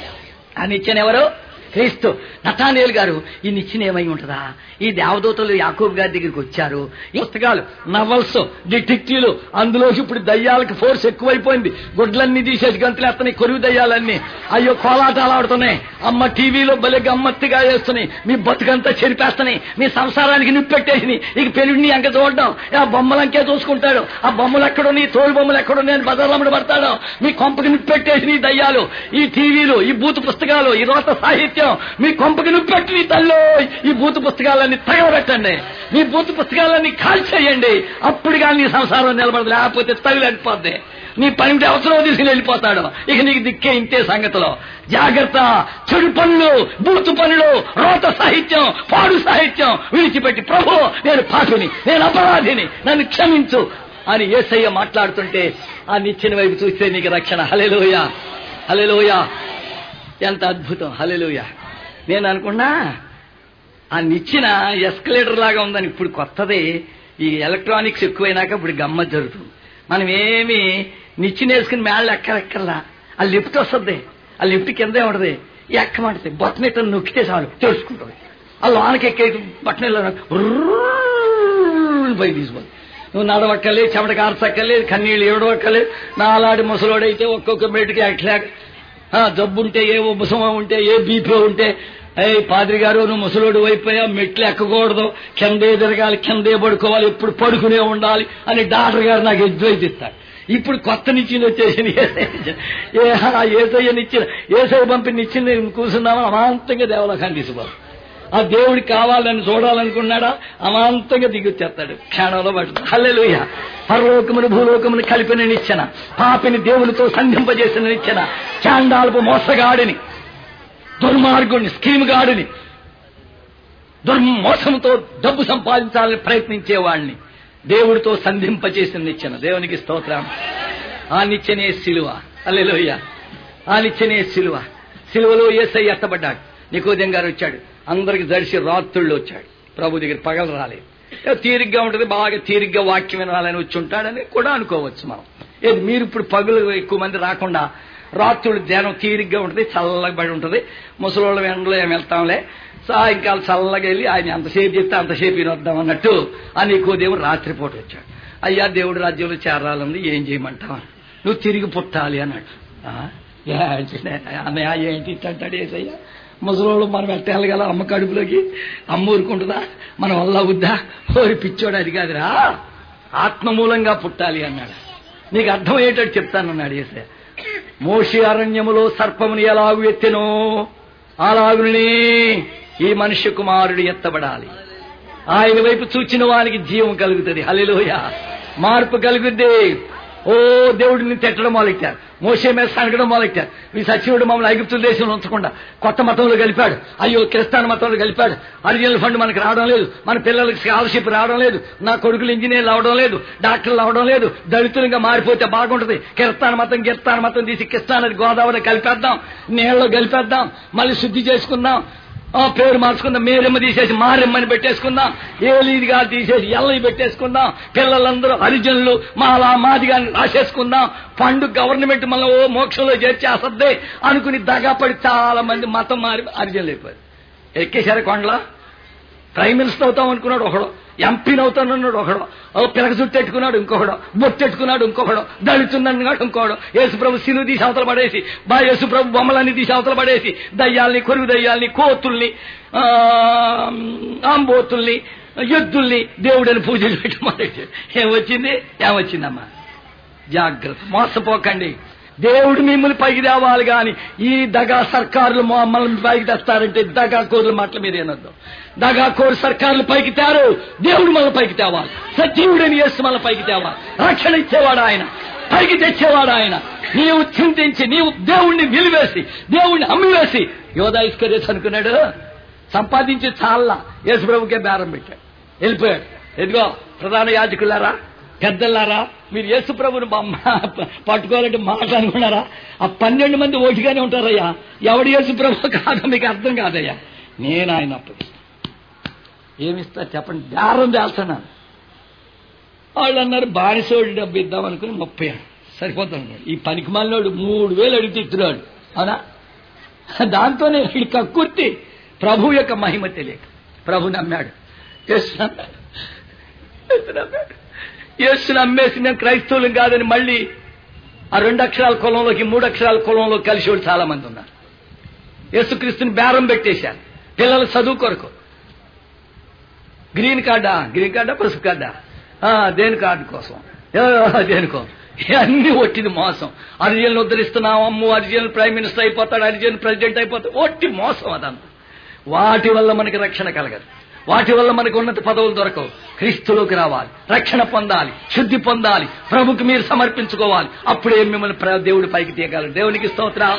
ఆ నిచ్చెన ఎవరు క్రీస్తు నతానేలు గారు ఈ నిచ్చెన ఏమై ఉంటుందా ఈ దేవదూతలు యాకూబ్ గారి దగ్గరికి వచ్చారు ఈ పుస్తకాలు నవల్స్ డిటెక్టివ్లు అందులోకి ఇప్పుడు దయ్యాలకు ఫోర్స్ ఎక్కువైపోయింది గుడ్లన్నీ తీసేసి గంతులేస్తున్నాయి కొరువు దయ్యాలన్నీ అయ్యో కోలాటాలు ఆడుతున్నాయి అమ్మ టీవీలో భలే గమ్మత్తుగా వేస్తున్నాయి మీ బతుకంతా చెరిపేస్తున్నాయి మీ సంసారానికి నిప్పెట్టేసి ఇక పెళ్లిని అంక చూడడం ఆ బొమ్మలంకే చూసుకుంటాడు ఆ బొమ్మలు ఎక్కడున్నాయి తోలు బొమ్మలు ఎక్కడున్నాయి అని బదర్లమ్మడి పడతాడు మీ కొంపకి నిప్పెట్టేసి నీ దయ్యాలు ఈ టీవీలు ఈ బూతు పుస్తకాలు ఈ రోత సాహిత్యం మీ కొంపకి నిప్పెట్టి నీ తల్లో ఈ బూతు పుస్తకాలన్నీ తగలబెట్టండి మీ బూతు పుస్తకాలన్నీ కాల్చేయండి అప్పుడు కానీ నీ సంసారం నిలబడదు లేకపోతే తగిలిపోద్ది నీ పని అవసరం తీసుకుని వెళ్ళిపోతాడు ఇక నీకు దిక్కే ఇంతే సంగతిలో జాగ్రత్త చెడు పనులు బూతు పనులు రోత సాహిత్యం పాడు సాహిత్యం విడిచిపెట్టి ప్రభు నేను పాపిని నేను అపరాధిని నన్ను క్షమించు అని ఏసయ్య మాట్లాడుతుంటే ఆ నిచ్చిన వైపు చూస్తే నీకు రక్షణ హలెలోయ హలెలోయ ఎంత అద్భుతం హలెలోయ నేను అనుకున్నా ఆ నిచ్చిన ఎస్కలేటర్ లాగా ఉందని ఇప్పుడు కొత్తది ఈ ఎలక్ట్రానిక్స్ ఎక్కువైనాక ఇప్పుడు గమ్మత్ జరుగుతుంది మనం ఏమి నిచ్చిన వేసుకుని మేళ్ళ ఎక్కరెక్కర్లా ఆ లిఫ్ట్ వస్తుంది ఆ లిఫ్ట్ కిందే ఉంటది ఎక్కమంటది బొట్టన ఇట్లా నొక్కితే చాలు తెలుసుకుంటుంది ఆ లోనకి ఎక్కే బట్టన పై తీసుకోవాలి నువ్వు నడవక్కలే చెమట కార్చక్కలే కన్నీళ్ళు ఏడవక్కలే నాలాడి ముసలోడైతే ఒక్కొక్క మెట్టుకి అట్లా జబ్బుంటే ఏ ఉపశమం ఉంటే ఏ బీపీ ఉంటే అయ్యి పాదిరి గారు నువ్వు ముసలోడు అయిపోయా మెట్లు ఎక్కకూడదు కిందే తిరగాలి కిందే పడుకోవాలి ఎప్పుడు పడుకునే ఉండాలి అని డాక్టర్ గారు నాకు అడ్వైజ్ ఇస్తాడు ఇప్పుడు కొత్త నిచ్చిన వచ్చేసింది ఏసయ్య నిచ్చిన ఏసయ్య పంపి నిచ్చిన కూర్చున్నామా అమాంతంగా దేవలోకాన్ని తీసుకోవాలి ఆ దేవుడికి కావాలని చూడాలనుకున్నాడా అమాంతంగా దిగొచ్చేస్తాడు క్షణంలో పడుతుంది హల్లెలూయ పరలోకమును భూలోకమును కలిపిన నిచ్చెన పాపిని దేవునితో సంధింపజేసిన నిచ్చెన చాండాలపు మోసగాడిని దుర్మార్గుడిని స్కీమ్ గాడిని దుర్మోసంతో డబ్బు సంపాదించాలని ప్రయత్నించే వాళ్ళని దేవుడితో సంధింపచేసిన నిచ్చెన దేవునికి స్తోత్రం ఆ నిచ్చెనే సిలువ అల్లెలోయ ఆ నిచ్చెనే సిలువ సిలువలో ఏసై ఎత్తబడ్డాడు నికోదం గారు వచ్చాడు అందరికి దర్శి రాత్రుళ్ళు వచ్చాడు ప్రభు దగ్గర పగలు రాలేదు ఏదో తీరిగ్గా ఉంటుంది బాగా తీరిగ్గా వాక్యం వినాలని వచ్చి ఉంటాడని కూడా అనుకోవచ్చు మనం ఏది మీరు ఇప్పుడు పగులు ఎక్కువ మంది రాకుండా రాత్రులు ధ్యానం తీరిగ్గా ఉంటుంది చల్లబడి ఉంటుంది ముసలోళ్ళ ఎండలో ఏమి వెళ్తాంలే సాయంకాలం చల్లగా వెళ్ళి ఆయన ఎంతసేపు చెప్తే అంతసేపు వినొద్దాం అన్నట్టు అని ఎక్కువ దేవుడు రాత్రిపూట వచ్చాడు అయ్యా దేవుడు రాజ్యంలో చేరాలంది ఏం చేయమంటావా నువ్వు తిరిగి పుట్టాలి అన్నాడు ఆ, ఏంటి అన్నయ్య ఏంటి ఇట్ట అంటాడు ఏసయ్యా ముసలోళ్ళు మనం ఎట్టాలి కదా అమ్మ కడుపులోకి అమ్మ ఊరుకుంటుందా మన వల్ల అవుద్దా ఓరి పిచ్చోడు అది కాదురా ఆత్మ మూలంగా పుట్టాలి అన్నాడు నీకు అర్థమయ్యేటట్టు చెప్తానన్నాడు ఏసయ్య మోషి అరణ్యములో సర్పముని ఎలాగు ఎత్తెనో అలాగునే ఈ మనుష్య కుమారుడు ఎత్తబడాలి ఆయన వైపు చూచిన వారికి జీవం కలుగుతుంది హలిలోయ మార్పు కలుగుద్ది ఓ దేవుడిని తిట్టడం మొదలెట్టారు మోసే మీద సనగడం మొదలెట్టారు ఈ సచివుడు మమ్మల్ని ఐగుప్తుల దేశంలో ఉంచకుండా కొత్త మతంలో కలిపాడు అయ్యో క్రిస్తాన్ మతంలో కలిపాడు అరిజినల్ ఫండ్ మనకు రావడం లేదు మన పిల్లలకి స్కాలర్షిప్ రావడం లేదు నా కొడుకులు ఇంజనీర్లు అవడం లేదు డాక్టర్లు అవడం లేదు దళితులుగా మారిపోతే బాగుంటది కిరస్తాన్ మతం గిరస్తాన్ మతం తీసి కిస్తాన్ గోదావరి కలిపేద్దాం నీళ్ళలో కలిపేద్దాం మళ్ళీ శుద్ధి చేసుకుందాం ఆ పేరు మార్చుకుందాం మేరెమ్మ తీసేసి మారెమ్మని పెట్టేసుకుందాం ఏలీదిగా తీసేసి ఎల్లయి పెట్టేసుకుందాం పిల్లలందరూ హరిజనులు మాలా మాదిగా రాసేసుకుందాం ఫండ్ గవర్నమెంట్ మళ్ళీ ఓ మోక్షంలో చేర్చేస్తుంది అనుకుని దగాపడి చాలా మంది మతం మారి హరిజనులు అయిపోయారు ఎక్కేశారు కొండలో ప్రైమ్ మినిస్టర్ అవుతాం అనుకున్నాడు ఒకడు ఎంపీని అవుతానన్నాడు ఒకడు ఓ పిలక చుట్టెట్టుకున్నాడు ఇంకొకడు బొట్టెట్టుకున్నాడు ఇంకొకడు దళితుందన్నాడు ఇంకొకడు యేసుప్రభు సిను తీసి అవతల పడేసి బా యేసుప్రభు బొమ్మలన్నీ తీసి అవతల పడేసి దయ్యాల్ని కొరుగు దయ్యాల్ని కోతుల్ని ఆ, ఆంబోతుల్ని ఎద్దుల్ని దేవుడని పూజలు పెట్టమని ఏమొచ్చింది ఏమొచ్చిందమ్మా జాగ్రత్త మోసపోకండి దేవుడు మిమ్మల్ని పైకి తేవాలి గాని ఈ దగా సర్కారులు మమ్మల్ని పైకి తెస్తారంటే దగా కోరుల మాటల మీద ఏనొద్దు దగా కోరు సర్కారులు పైకి తేరు దేవుడు మన పైకి తేవాలి సజీవుడని చేసి మన పైకి తేవాలి రక్షణ ఇచ్చేవాడు ఆయన పైకి తెచ్చేవాడు ఆయన నీవు చింతించి నీవు దేవుణ్ణి నిలివేసి దేవుణ్ణి అమ్మివేసి యోధా ఇస్కరేస్ అనుకున్నాడు సంపాదించి చాలా యేసుప్రభుకే బేరం పెట్టాడు వెళ్ళిపోయాడు ఎదిగో ప్రధాన యాజకులారా పెద్దలారా మీరు యేసుప్రభుని బొమ్మ పట్టుకోవాలంటే మాట అనుకున్నారా ఆ పన్నెండు మంది ఓటిగానే ఉంటారయ్యా ఎవడు యేసుప్రభు కాదో మీకు అర్థం కాదయ్యా నేను ఆయన అప్పుడు ఏమిస్తా చెప్పండి దారం చేస్తున్నాను వాళ్ళు అన్నారు బానిసోడి డబ్బు ఇద్దాం అనుకుని ముప్పై సరిపోతాడు ఈ పనికి మాలినోడు మూడు వేలు అడిగితే ఇస్తున్నాడు అవునా దాంతోనే వీడి కక్కుర్తి ప్రభు యొక్క మహిమ తెలియక ప్రభు నమ్మాడు యేసు నమ్మాడు యేసు నమ్మాడు యేసుని అమ్మేసి మేము క్రైస్తవులం కాదని మళ్ళీ ఆ రెండు అక్షరాల కులంలోకి మూడు అక్షరాల కులంలో కలిసి వాళ్ళు చాలా మంది ఉన్నారు యేసుక్రీస్తుని బేరం పెట్టేశారు పిల్లల చదువు కొరకు గ్రీన్ కార్డా గ్రీన్ కార్డా పసుపు కార్డా ఆ, దేని కార్డు కోసం ఏ, దేనికో అన్ని ఒట్టిది మోసం అర్జున్ ఉద్ధరిస్తున్నాం అమ్ము అర్జున్ ప్రైమ్ మినిస్టర్ అయిపోతాడు అర్జున్ ప్రెసిడెంట్ అయిపోతాడు ఒట్టి మోసం అదంతా వాటి వల్ల మనకి రక్షణ కలగదు వాటి వల్ల మనకు ఉన్నత పదవులు దొరకవు క్రీస్తులోకి రావాలి రక్షణ పొందాలి శుద్ధి పొందాలి ప్రభుకి మీరు సమర్పించుకోవాలి అప్పుడే మిమ్మల్ని ప్ర- దేవుడి పైకి తీయగలరు దేవునికి స్తోత్రం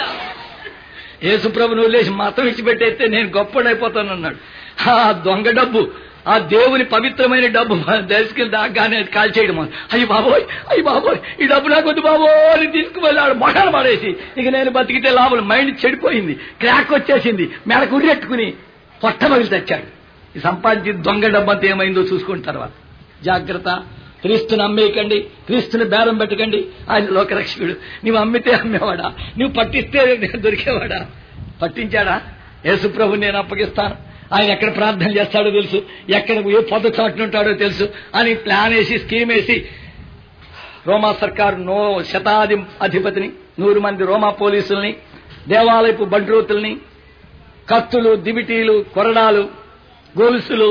యేసు ప్రభుని వదిలేసి మతం ఇచ్చిపెట్టేస్తే నేను గొప్పడైపోతానన్నాడు ఆ దొంగ డబ్బు ఆ దేవుని పవిత్రమైన డబ్బు దశకెళ్ళి దాకానే కాల్చేయడం అయ్యి బాబోయ్ అయ్యి బాబోయ్ ఈ డబ్బు నాకు వద్దు బాబోయ్ అని తీసుకువెళ్ళాడు మొహాలు పడేసి ఇక నేను బతికితే లాభం మైండ్ చెడిపోయింది క్రాక్ వచ్చేసింది మెడ కుర్రెట్టుకుని పొట్ట పగిలి తెచ్చాడు ఈ సంపాదించి దొంగ డబ్బు అంతా ఏమైందో చూసుకున్న తర్వాత జాగ్రత్త క్రీస్తుని అమ్మేయకండి క్రీస్తుని బేరం పెట్టకండి ఆయన లోకరక్షకుడు నువ్వు అమ్మితే అమ్మేవాడా నువ్వు పట్టిస్తే దొరికేవాడా పట్టించాడా యేసుప్రభు నేను అప్పగిస్తాను ఆయన ఎక్కడ ప్రార్థన చేస్తాడో తెలుసు ఎక్కడ ఏ పొద్దు చాటునుంటాడో తెలుసు అని ప్లాన్ వేసి స్కీమ్ వేసి రోమా సర్కారు నో శతాధి అధిపతిని నూరు మంది రోమా పోలీసుల్ని దేవాలయపు బండ్రోతుల్ని కత్తులు దిబిటీలు కొరడాలు గొలుసులు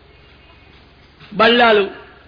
బళ్ళాలు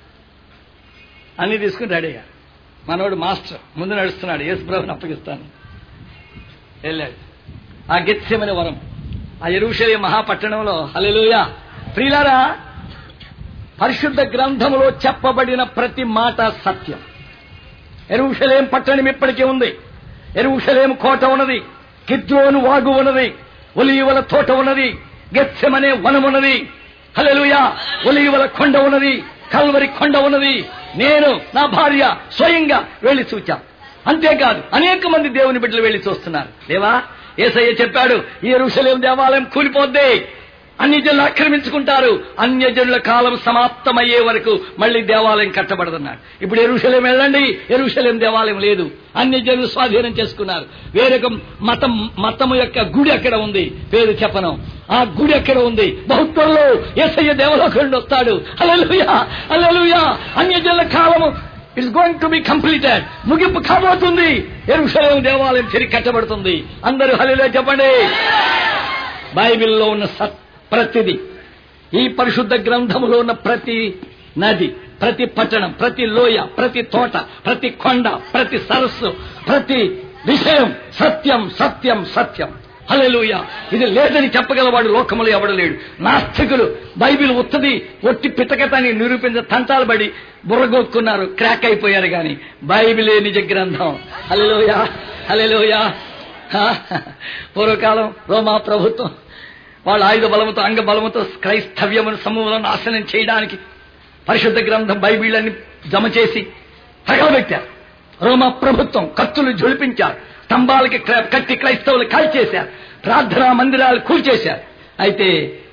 అన్ని తీసుకుని రెడీగా మనోడు మాస్టర్ ముందు నడుస్తున్నాడు యేసు ప్రభుని అప్పగిస్తాను వెళ్ళాడు ఆ గెత్సెమని వరం ఆ ఎరుషలే మహాపట్టణంలో హల్లెలూయా ప్రియులారా పరిశుద్ధ గ్రంథములో చెప్పబడిన ప్రతి మాట సత్యం ఎరుషలేం పట్టణం ఇప్పటికీ ఉంది ఎరుషలేం కోట ఉన్నది కిద్రోను వాగు ఉన్నది ఒలీవల తోట ఉన్నది గెత్సెమనే వనం ఉన్నది హల్లెలూయా ఒలీవల కొండ ఉన్నది కల్వరి కొండ ఉన్నది నేను నా భార్య స్వయంగా వెళ్లి చూచా అంతేకాదు అనేక మంది దేవుని బిడ్డలు వెళ్లి చూస్తున్నారు దేవా ఏసయ్య చెప్పాడు ఈ ఋషలేం దేవాలయం కూలిపోద్ది అన్ని జనులు ఆక్రమించుకుంటారు అన్యజనుల కాలం సమాప్తమయ్యే వరకు మళ్ళీ దేవాలయం కట్టబడదన్నాడు ఇప్పుడు ఎరుషలేం వెళ్ళండి ఎరుషలేం దేవాలయం లేదు అన్యజనులు స్వాధీనం చేసుకున్నారు వేరొక మతం మతము యొక్క గుడి అక్కడ ఉంది పేరు చెప్పను ఆ గుడి ఎక్కడ ఉంది బహుత్వంలో ఏసయ్య దేవలోకండి వస్తాడు అలలుయా అలలుయా అన్యజనుల కాలము it's going to be completed ముగింపు కాబోతుంది ఎరుషలేం దేవాలయం తిరిగి కట్టబడుతుంది అందరూ హలిలో చెప్పండి బైబిల్లో ఉన్న సత్ ప్రతిది ఈ పరిశుద్ధ గ్రంథములో ఉన్న ప్రతి నది ప్రతి పట్టణం ప్రతి లోయ ప్రతి తోట ప్రతి కొండ ప్రతి సరస్సు ప్రతి విషయం సత్యం సత్యం సత్యం హల్లెలూయా ఇది లేదని చెప్పగలవాడు లోకములో ఎవడలేడు నాస్తికులు బైబిల్ ఉత్తది ఒట్టి పితకతాన్ని నిరూపించ తంటాలు పడి బుర్రగొక్కున్నారు క్రాక్ అయిపోయారు గాని బైబిలే నిజ గ్రంథం హల్లెలూయా హల్లెలూయా హా, పూర్వకాలం రోమా ప్రభుత్వం వాళ్ళ ఆయుధ బలముతో అంగ బలముతో క్రైస్తవ్యమును సమూహం నాశనం చేయడానికి పరిశుద్ధ గ్రంథం బైబిళ్ళని జమ చేసి తగలబెట్టారు రోమా ప్రభుత్వం కత్తులు జొలిపించారు స్తంభాలకి క్ర- కట్టి క్రైస్తవులు కాల్చేశారు ప్రార్థనా మందిరాలు కూల్చేశారు అయితే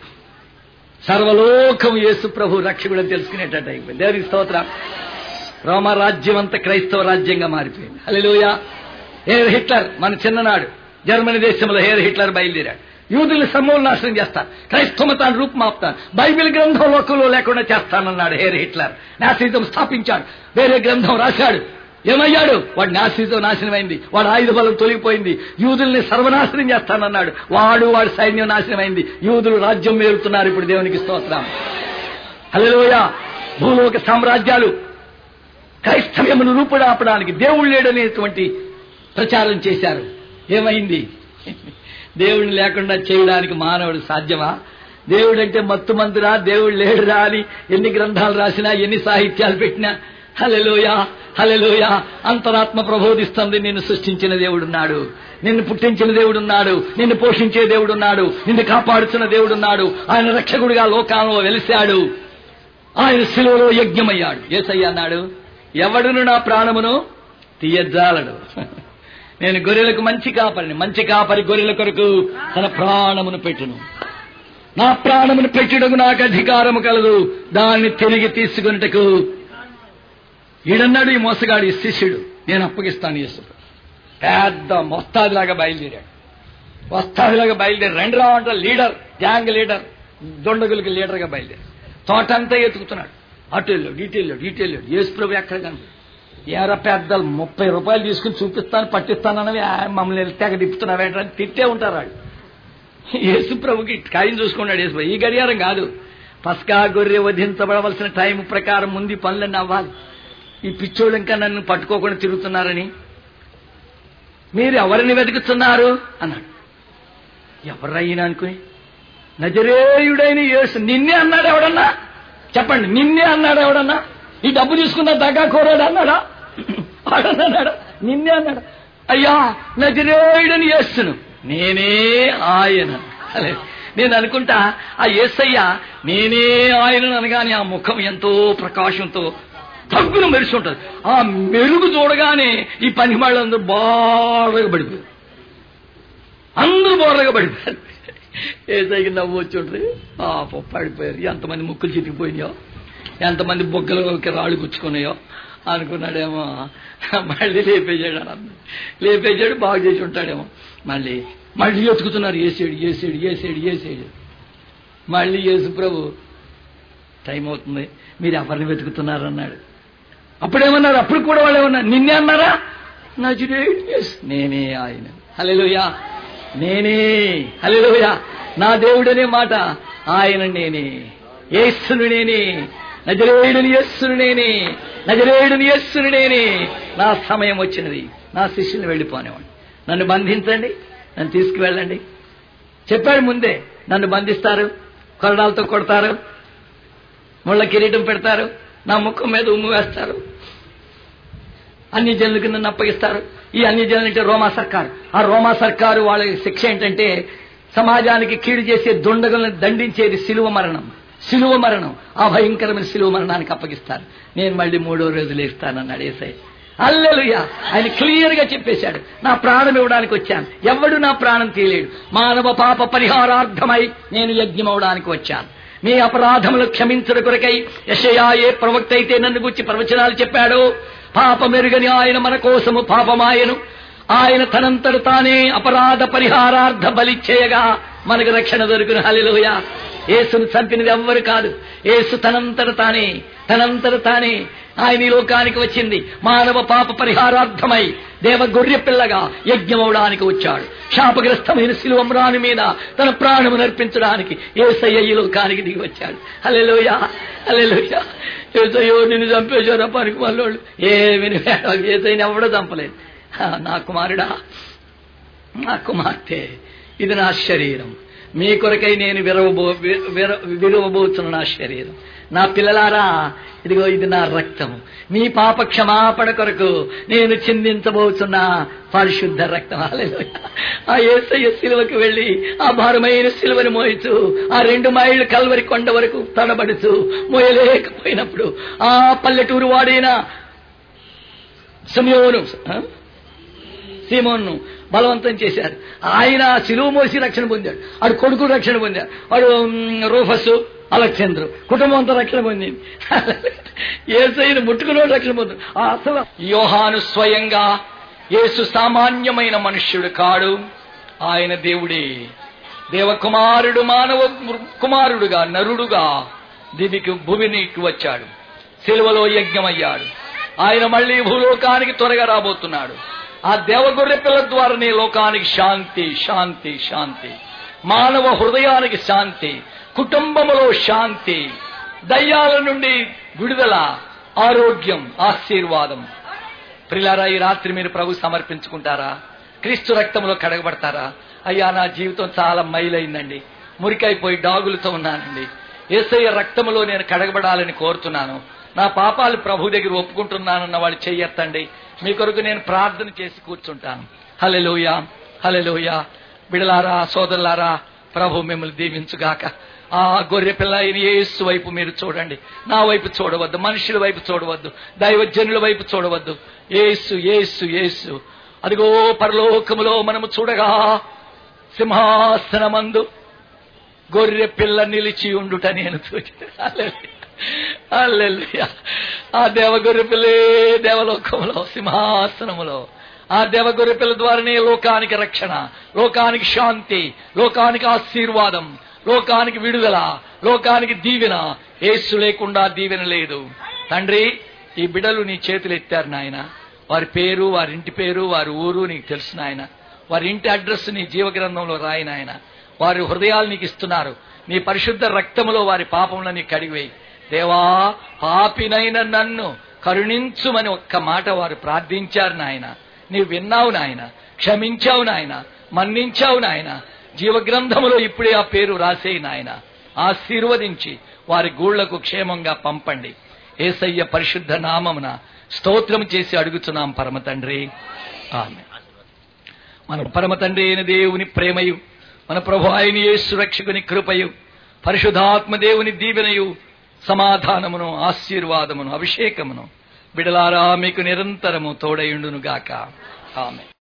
సర్వలోకం యేసు ప్రభు రక్షకుడని తెలుసుకునేటట్టు అయిపోయింది దేవునికి స్తోత్రం రోమా రాజ్యం అంతా క్రైస్తవ రాజ్యంగా మారిపోయింది హల్లెలూయా హేర్ హిట్లర్ మన చిన్ననాడు జర్మనీ దేశంలో హేర్ హిట్లర్ బయలుదేరాడు యూదుల్ని సమూల నాశనం చేస్తాను క్రైస్తవతాన్ని రూపుమాపుతాను బైబిల్ గ్రంథం లోకంలో లేకుండా చేస్తానన్నాడు హేర్ హిట్లర్ నాసిజం స్థాపించాడు వేరే గ్రంథం రాశాడు ఏమయ్యాడు వాడు నాసిజం నాశనమైంది వాడు ఆయుధ బలం తొలగిపోయింది యూదుల్ని సర్వనాశనం చేస్తానన్నాడు వాడు వాడి సైన్యం నాశనమైంది యూదులు రాజ్యం మేలుతున్నారు ఇప్పుడు దేవునికి స్తోత్రం హలోయ భూలోక సామ్రాజ్యాలు క్రైస్తవ్యమును రూపుడాపడానికి దేవుడు లేడనేటువంటి ప్రచారం చేశారు ఏమైంది దేవుడిని లేకుండా చేయడానికి మానవుడు సాధ్యమా దేవుడంటే మత్తు మందురా దేవుడు లేడురా అని ఎన్ని గ్రంథాలు రాసినా ఎన్ని సాహిత్యాలు పెట్టినా హలెలోయ హలెలోయ అంతరాత్మ ప్రబోధిస్తుంది నిన్ను సృష్టించిన దేవుడున్నాడు నిన్ను పుట్టించిన దేవుడున్నాడు నిన్ను పోషించే దేవుడున్నాడు నిన్ను కాపాడుతున్న దేవుడున్నాడు ఆయన రక్షకుడిగా లోకాలలో వెలిశాడు ఆయన శిలువలో యజ్ఞమయ్యాడు ఏసయ్య అన్నాడు ఎవడును నా ప్రాణమును తీయజాలడు నేను గొర్రెలకు మంచి కాపరిని మంచి కాపరి గొర్రెల కొరకు తన ప్రాణమును పెట్టును నా ప్రాణమును పెట్టుటకు నాకు అధికారము కలదు దాన్ని తిరిగి తీసుకున్నటకు ఈడన్నాడు ఈ మోసగాడు ఈ శిష్యుడు నేను అప్పగిస్తాను యేసు పెద్ద మొస్తాదిలాగా బయలుదేరాడు వస్తాదిలాగా బయలుదేరి రెండు రావంట లీడర్ గ్యాంగ్ లీడర్ దొండగులకి లీడర్గా బయలుదేరి తోటంతా ఎతుకుతున్నాడు అటు వెళ్ళాడు ఇటు వెళ్ళాడు ఇటు వెళ్ళాడు యేసు ప్రభు ఎక్కడ కనిపి ఏరా పెద్దలు ముప్పై రూపాయలు తీసుకుని చూపిస్తాను పట్టిస్తానని మమ్మల్ని తెగ తిప్పుతున్నావేంటని తిట్టే ఉంటారు వాళ్ళు యేసు ప్రభుకి కార్యం చూసుకున్నాడు యేసు ప్రభు. ఈ గడియారం కాదు పస్కా గొర్రె వధించబడవలసిన టైం ప్రకారం ముందు ఈ పనులన్నీ అవ్వాలి ఈ పిచ్చోళ్ళు ఇంకా నన్ను పట్టుకోకుండా తిరుగుతున్నారని మీరు ఎవరిని వెతుకుతున్నారు అన్నాడు ఎవరయ్యినా అనుకుని నజరేయుడైన యేసు నిన్నే అన్నాడు ఎవడన్నా చెప్పండి నిన్నే అన్నాడు ఎవడన్నా ఈ డబ్బు తీసుకున్న దగ్గా కోరాడు అన్నాడా వాడన్నాడా నిన్నే అన్నాడు అయ్యా నజరేయుడని యేసును నేనే ఆయన అలే నేను అనుకుంటా ఆ యేసయ్య నేనే ఆయన అనగానే ఆ ముఖం ఎంతో ప్రకాశంతో తగ్గున మెరిసి ఉంటుంది ఆ మెరుగు చూడగానే ఈ పని వాళ్ళందరూ బాగా పడిపోయారు అందరూ బోర్రగా పడిపోయారు ఏసైకి నవ్వు వచ్చి ఉంటుంది పాప పడిపోయారు ఎంతమంది ముక్కులు చితికిపోయినాయో ఎంతమంది బొగ్గలకి రాళ్ళు గుచ్చుకున్నాయో అనుకున్నాడేమో మళ్ళీ లేపేసాడు అని లేపేసాడు బాగు చేసి ఉంటాడేమో మళ్ళీ మళ్ళీ ఎత్తుకుతున్నారు ఏసేడు ఏసేడు ఏసేడు ఏసేడు మళ్ళీ యేసు ప్రభు టైం అవుతుంది మీరు ఎవరిని వెతుకుతున్నారు అన్నాడు అప్పుడేమన్నారు అప్పుడు కూడా వాళ్ళు ఏమన్నారు నిన్నే అన్నారా నజరేయుడు యేసు. నేనే ఆయన హల్లెలూయా నేనే హల్లెలూయా నా దేవుడనే మాట ఆయన నేనే యేసును నేనే నజరేయుడిని యేస్సును నేనే నజరేయుడిని యేస్సును నేనే నా సమయం వచ్చినది నా శిష్యుని వెళ్ళిపోనేవాడు నన్ను బంధించండి నన్ను తీసుకువెళ్ళండి చెప్పాడు ముందే నన్ను బంధిస్తారు కొరడాలతో కొడతారు ముళ్ళ కిరీటం పెడతారు నా ముఖం మీద ఉమ్ము వేస్తారు అన్ని జనులకి నన్ను అప్పగిస్తారు ఈ అన్ని జనులు అంటే రోమా సర్కారు ఆ రోమా సర్కారు వాళ్ళ శిక్ష ఏంటంటే సమాజానికి కీడు చేసే దుండగులను దండించేది సిలువ మరణం సిలువ మరణం ఆ భయంకరమైన సిలువ మరణానికి అప్పగిస్తారు నేను మళ్ళీ మూడో రోజు లేస్తానన్నాడు ఏసై అల్లెలుయ్య ఆయన క్లియర్ గా చెప్పేశాడు నా ప్రాణం ఇవ్వడానికి వచ్చాను ఎవడు నా ప్రాణం తీయలేడు మానవ పాప పరిహారార్థమై నేను యజ్ఞం అవడానికి వచ్చాను మీ అపరాధములు క్షమించడు కొరకై యశయా ఏ ప్రవక్త అయితే నన్ను గురించి ప్రవచనాలు చెప్పాడో పాప మెరుగని ఆయన మన కోసము పాపమాయను ఆయన తనంతడు తానే అపరాధ పరిహారార్థ బలి చేయగా మనకు రక్షణ దొరుకును హలిలోయ యేసును చంపినది ఎవ్వరు కాదు యేసు తనంతట తానే తనంతట తానే ఆయన ఈ లోకానికి వచ్చింది మానవ పాప పరిహారార్థమై దేవ గొర్రె పిల్లగా యజ్ఞమవడానికి వచ్చాడు శాపగ్రస్తమైన శిలువమ్రాని మీద తన ప్రాణము నర్పించడానికి ఏసయ్య ఈ లోకానికి దిగి వచ్చాడు హలెలోయ హలెలోయ ఏసయ్యో నిన్ను చంపేశారా పనికి వాళ్ళోళ్ళు ఏమి ఏసైని ఎవడో చంపలేదు హా, నా కుమారుడా నా కుమార్తె ఇది నా శరీరం మీ కొరకై నేను విరవబో విర- విరవబోతున్న నా శరీరం నా పిల్లలారా ఇదిగో ఇది నా రక్తము మీ పాప క్షమాపణ కొరకు నేను చిందించబోతున్న పరిశుద్ధ రక్తం హల్లెలూయా. ఆ ఏసయ్య శిలువకి వెళ్లి ఆ భారమైన శిలువని మోయిచు ఆ రెండు మైళ్ళు కల్వరి కొండ వరకు తడబడుతూ మోయలేకపోయినప్పుడు ఆ పల్లెటూరు వాడైన సమయోను ఆ? సీమోన్ను బలవంతం చేశారు ఆయన సిలువ మోసి రక్షణ పొందాడు వాడు కొడుకు రక్షణ పొందాడు వాడు మ్, రూఫస్ అలెక్సేంద్రు కుటుంబం అంతా రక్షణ పొందింది ఏసైని ముట్టుకున్నాడు రక్షణ పొందాడు ఆ అసలు యోహాను స్వయంగా యేసు సామాన్యమైన మనుష్యుడు కాడు ఆయన దేవుడే దేవకుమారుడు మానవ కుమారుడుగా నరుడుగా దివికి భూమినికి వచ్చాడు సిలువలో యజ్ఞమయ్యాడు ఆయన మళ్ళీ భూలోకానికి త్వరగా రాబోతున్నాడు ఆ దేవగొర్రె పిల్ల ద్వారానే లోకానికి శాంతి శాంతి శాంతి మానవ హృదయానికి శాంతి కుటుంబములో శాంతి దయ్యాల నుండి విడుదల ఆరోగ్యం ఆశీర్వాదం ప్రిలారా ఈ రాత్రి మీరు ప్రభు సమర్పించుకుంటారా క్రీస్తు రక్తంలో కడగబడతారా అయ్యా నా జీవితం చాలా మైలైందండి మురికైపోయి డాగులతో ఉన్నానండి ఏసయ్య రక్తములో నేను కడగబడాలని కోరుతున్నాను నా పాపాలు ప్రభు దగ్గర ఒప్పుకుంటున్నానన్న వాడు చెయ్యెత్తండి మీ కొరకు నేను ప్రార్థన చేసి కూర్చుంటాను హలెలోయ హలెలోయ బిడలారా సోదరులారా ప్రభు మిమ్మల్ని దీవించుగాక ఆ గొర్రె పిల్ల అయిన యేసు వైపు మీరు చూడండి నా వైపు చూడవద్దు మనుషుల వైపు చూడవద్దు దైవజనుల వైపు చూడవద్దు యేసు యేసు యేసు అదిగో పరలోకములో మనము చూడగా సింహాసనమందు గొర్రె పిల్ల నిలిచి ఉండుట నేను చూచి హల్లెలూయా. ఆ దేవ గొర్రె పిల్లే దేవలోకములో సింహాసనములో ఆ దేవ గొర్రె పిల్ల ద్వారానే లోకానికి రక్షణ లోకానికి శాంతి లోకానికి ఆశీర్వాదం లోకానికి విడుదల లోకానికి దీవెన ఏసు లేకుండా దీవెన లేదు తండ్రి ఈ బిడలు నీ చేతులు ఎత్తారు నాయన వారి పేరు వారి ఇంటి పేరు వారి ఊరు నీకు తెలుసు నాయన వారి ఇంటి అడ్రస్ నీ జీవగ్రంథంలో రాయి నాయన వారి హృదయాలు నీకు ఇస్తున్నారు నీ పరిశుద్ధ రక్తములో వారి పాపములను నీకు కడిగివేయి దేవా పాపినైన నన్ను కరుణించుమని ఒక్క మాట వారు ప్రార్థించారు నాయన నీవు విన్నావు నాయన క్షమించావు నాయన మన్నించావు నాయన జీవగ్రంథములో ఇప్పుడే ఆ పేరు రాసేయి నాయన ఆశీర్వదించి వారి గూళ్లకు క్షేమంగా పంపండి ఏసయ్య పరిశుద్ధ నామమున స్తోత్రం చేసి అడుగుతున్నాం పరమ తండ్రి ఆమె మన పరమ తండ్రి అయిన దేవుని ప్రేమయు మన ప్రభు ఆయన యేసు రక్షకుని కృపయు పరిశుధాత్మ దేవుని దీవెనయు సమాధానమును ఆశీర్వాదమును అభిషేకమును బిడలారా మీకు నిరంతరము తోడయుండును గాక ఆమె